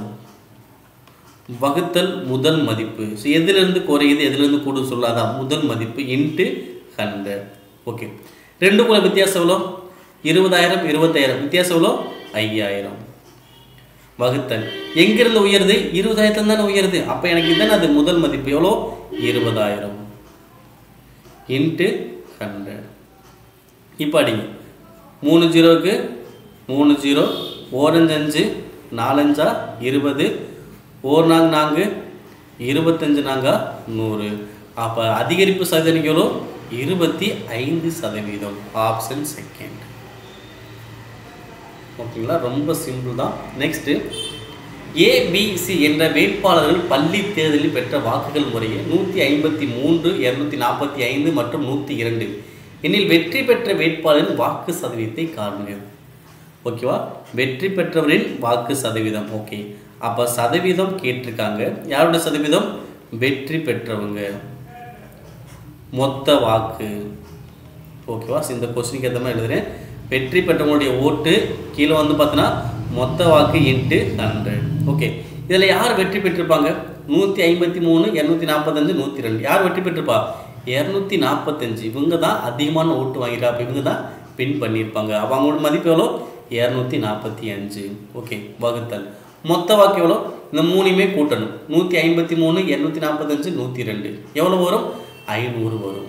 வகுத்தல் முதல் மதிப்பு ஸோ எதுலேருந்து குறையுது எதுலேருந்து கூடுது சொல்லாதான் முதல் மதிப்பு இன்ட்டு ஹண்ட்ரட் ஓகே ரெண்டுக்குள்ள வித்தியாசம் எவ்வளோ இருபதாயிரம் இருபத்தாயிரம் வித்தியாசம் எவ்வளோ ஐயாயிரம் வகுத்தல் எங்கிருந்து உயருது இருபதாயிரத்துல தானே உயருது அப்போ எனக்கு இதுதானே அது முதல் மதிப்பு எவ்வளோ இருபதாயிரம் இன்ட்டு ஹண்ட்ரட் இப்போ அடிங்க மூணு ஜீரோவுக்கு மூணு ஜீரோ ஓரஞ்சு அஞ்சு நாலஞ்சா இருபது ஓர் நாங்க நான்கு இருபத்தஞ்சு நாங்க நூறு அப்போ அதிகரிப்பு சதவீதம் எவ்வளோ இருபத்தி ஐந்து சதவீதம் ஆப்ஷன் செகண்ட் ஓகேங்களா ரொம்ப சிம்பிள் தான் நெக்ஸ்ட்டு ஏபிசி என்ற வேட்பாளர்கள் பள்ளி தேர்தலில் பெற்ற வாக்குகள் முறையே நூற்றி ஐம்பத்தி மூன்று இரநூத்தி நாற்பத்தி ஐந்து மற்றும் நூற்றி இரண்டு எனில் வெற்றி பெற்ற வேட்பாளரின் வாக்கு சதவீதத்தை காண்க ஓகேவா வெற்றி பெற்றவரின் வாக்கு சதவீதம் ஓகே அப்போ சதவீதம் கேட்டிருக்காங்க யாரோட சதவீதம் வெற்றி பெற்றவங்க மொத்த வாக்கு ஓகேவா So, இந்த கொஸ்டினுக்கு ஏற்ற மாதிரி எழுதுறேன் வெற்றி பெற்றவங்களுடைய ஓட்டு கீழே வந்து பார்த்தீங்கன்னா மொத்த வாக்கு இன்ட்டு ஹண்ட்ரட் ஓகே இதில் யார் வெற்றி பெற்றிருப்பாங்க நூற்றி ஐம்பத்தி மூணு இரநூத்தி நாற்பத்தஞ்சு நூற்றி ரெண்டு யார் வெற்றி பெற்றிருப்பா இரநூத்தி நாற்பத்தஞ்சு இவங்க தான் அதிகமான ஓட்டு வாங்கிட்டா அப்போ இவங்க தான் பின் பண்ணியிருப்பாங்க அப்போ அவங்களோட மதிப்பு எவ்வளோ இரநூத்தி நாற்பத்தி அஞ்சு ஓகே வகுத்தல் மொத்த வாக்கு எவ்வளோ இந்த மூணையுமே கூட்டணும் நூற்றி ஐம்பத்தி மூணு இரநூத்தி நாற்பத்தஞ்சு நூற்றி ரெண்டு எவ்வளோ வரும் ஐநூறு வரும்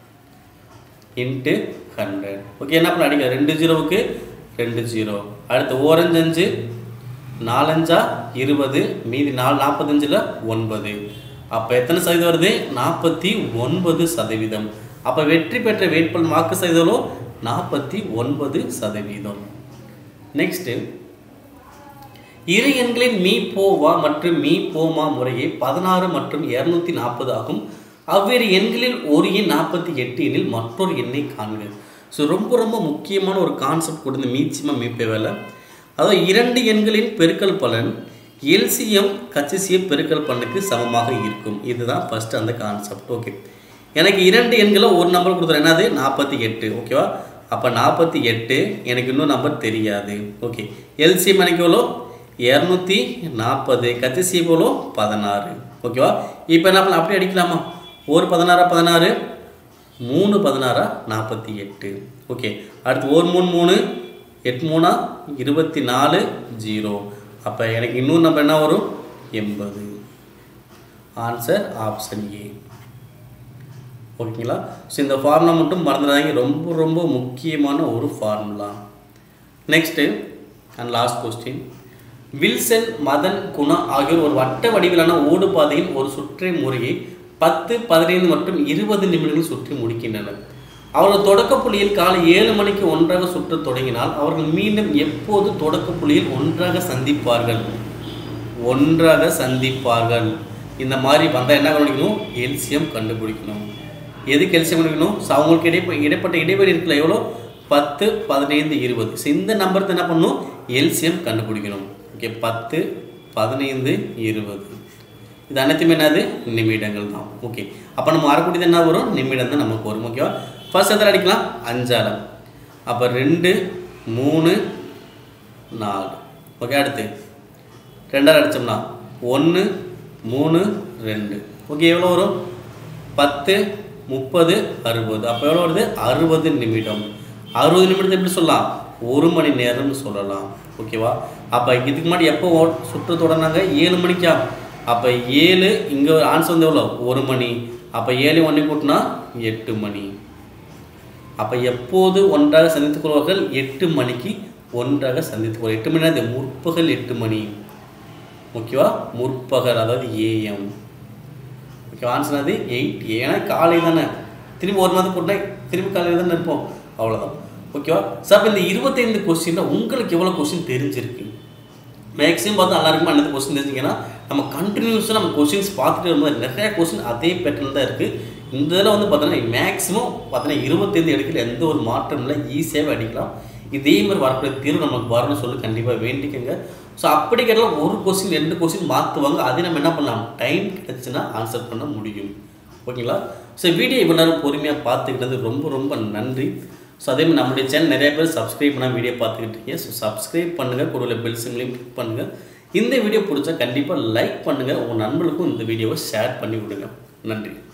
இன்ட்டு ஹண்ட்ரட் ஓகே என்ன பண்ண அடிக்க ரெண்டு ஜீரோவுக்கு ரெண்டு ஜீரோ அடுத்து ஓரஞ்சு அஞ்சு நாலஞ்சா இருபது மீதி நாலு நாற்பத்தஞ்சில் ஒன்பது அப்போ எத்தனை சதவீதம் வருது நாற்பத்தி ஒன்பது சதவீதம் அப்போ வெற்றி பெற்ற வேட்பாளர் வாக்கு சதவீதம் நாற்பத்தி ஒன்பது சதவீதம் நெக்ஸ்ட்டு இரு எண்களின் மீ போவா மற்றும் மீ போமா முறையே பதினாறு மற்றும் இரநூத்தி நாற்பது ஆகும் அவ்வேறு எண்களில் ஒரு எண் நாற்பத்தி எட்டு எண்ணில் மற்றொரு எண்ணை காண்க ஸோ ரொம்ப ரொம்ப முக்கியமான ஒரு கான்செப்ட் கொடுத்த மீச்சிமா மீப்பே வேலை அதாவது இரண்டு எண்களின் பெருக்கல் பலன் எல்சிஎம் கச்சிசிஎம் பெருக்கல் பலனுக்கு சமமாக இருக்கும் இதுதான் ஃபர்ஸ்ட் அந்த கான்செப்ட் ஓகே எனக்கு இரண்டு எண்களை ஒரு நம்பர் கொடுத்துறேன் என்னது நாற்பத்தி எட்டு ஓகேவா அப்போ நாற்பத்தி எட்டு எனக்கு இன்னும் நம்பர் தெரியாது ஓகே எல்சிஎம் எனக்கு எவ்வளோ இரநூத்தி நாற்பது கச்சிசி எவ்வளோ பதினாறு ஓகேவா இப்போ என்ன பண்ணலாம் அப்படியே அடிக்கலாமா ஒரு பதினாறா பதினாறு மூணு பதினாறா நாற்பத்தி எட்டு ஓகே அடுத்து ஒரு மூணு மூணு எட்டு மூணா இருபத்தி நாலு ஜீரோ அப்போ எனக்கு இன்னும் நம்ம என்ன வரும் எண்பது ஆன்சர் ஆப்ஷன் ஏ ஓகேங்களா ஸோ இந்த ஃபார்முலா மட்டும் மறந்துடாதீங்க ரொம்ப ரொம்ப முக்கியமான ஒரு formula next and last question Wilson Madan Guna ஆகியோர் ஒரு வட்ட வடிவிலான ஓடுபாதையில் ஒரு சுற்றை முறையை பத்து பதினைந்து மற்றும் இருபது நிமிடங்கள் சுற்றி முடிக்கின்றனர் அவர்கள் தொடக்க புள்ளியில் காலை ஏழு மணிக்கு ஒன்றாக சுற்றத் தொடங்கினால் அவர்கள் மீண்டும் எப்போது தொடக்க புள்ளியில் ஒன்றாக சந்திப்பார்கள் ஒன்றாக சந்திப்பார்கள் இந்த மாதிரி வந்தால் என்ன கண்டுபிடிக்கணும் எல்சியம் கண்டுபிடிக்கணும் எதுக்கு எல்சியம் கண்டுபிடிக்கணும் ஸோ அவங்களுக்கு இடை இடைப்பட்ட இடைவெளி இருக்குல்ல எவ்வளோ பத்து பதினைந்து இருபது ஸோ இந்த நம்பருக்கு என்ன பண்ணணும் எல்சியம் கண்டுபிடிக்கணும் ஓகே பத்து பதினைந்து இருபது இது அனைத்துமே என்னது நிமிடங்கள் தான் ஓகே அப்போ நம்ம வரக்கூடியது என்ன வரும் நிமிடம் தான் நமக்கு வரும் ஓகேவா ஃபர்ஸ்ட் எதில் அடிக்கலாம் அஞ்சாலம் அப்போ ரெண்டு மூணு நாலு ஓகே அடுத்து ரெண்டாவது அடித்தோம்னா ஒன்று மூணு ரெண்டு ஓகே எவ்வளோ வரும் பத்து முப்பது அறுபது அப்போ எவ்வளோ வருது அறுபது நிமிடம் அறுபது நிமிடத்தை எப்படி சொல்லலாம் ஒரு மணி நேரம்னு சொல்லலாம் ஓகேவா அப்போ இதுக்கு முன்னாடி எப்போ ஓ- சுற்று தொடங்கினாங்க ஏழு மணிக்கா அப்போ ஏழு இங்கே ஆன்சர் வந்து எவ்வளோ ஒரு மணி அப்போ ஏழு ஒன்று கூட்டினா எட்டு மணி அப்போ எப்போது ஒன்றாக சந்தித்துக் கொள்வார்கள் எட்டு மணிக்கு ஒன்றாக சந்தித்துக் கொள்வார்கள் எட்டு மணி அது முற்பகல் எட்டு மணி ஓகேவா முற்பகல் அதாவது ஏஎம் ஓகே ஆன்சர் அது எயிட் ஏன்னா காலை தானே திரும்பி ஒரு மாதம் போட்டால் திரும்பி காலையில் தானே இருப்போம் அவ்வளோதான் ஓகேவா சார் இந்த இருபத்தைந்து கொஸ்டினில் உங்களுக்கு எவ்வளோ கொஸ்டின் தெரிஞ்சிருக்கு மேக்ஸிமம் பார்த்து எல்லாருக்குமே அந்த கொஸ்டின் தெரிஞ்சிங்கன்னா நம்ம கண்டினியூஸாக நம்ம கொஸ்டின்ஸ் பார்த்துட்டு வரும்போது நிறைய கொஸ்டின் அதே பேட்டர்ன் தான் இருக்குது இந்த இதில் வந்து பார்த்தீங்கன்னா மேக்ஸிமம் பார்த்தீங்கன்னா இருபத்தைந்து எடுக்கல எந்த ஒரு மாற்றம் இல்லை ஈஸியாகவே அடிக்கலாம் இதே மாதிரி வரக்கூடிய தீர்வு நமக்கு வரணும்னு சொல்லி கண்டிப்பாக வேண்டிக்கங்க ஸோ அப்படி கேட்டால் ஒரு கொஸ்டின் ரெண்டு கொஸ்டின் மாற்றுவாங்க அதை நம்ம என்ன பண்ணலாம் டைம் கிடச்சுன்னா ஆன்சர் பண்ண முடியும் ஓகேங்களா ஸோ வீடியோ இவ்வளோ நேரம் பொறுமையாக பார்த்துக்கிட்டது ரொம்ப ரொம்ப நன்றி ஸோ அதே மாதிரி நம்மளுடைய சேனல் நிறைய பேர் சப்ஸ்கிரைப் பண்ணால் வீடியோ பார்த்துக்கிட்டு இருக்கீங்க ஸோ சப்ஸ்கிரைப் பண்ணுங்கள் கூட பெல் சிம்லையும் கிளிக் பண்ணுங்கள் இந்த வீடியோ பிடிச்சா கண்டிப்பாக லைக் பண்ணுங்கள் உங்கள் நண்பர்களுக்கும் இந்த வீடியோவை ஷேர் பண்ணி விடுங்க நன்றி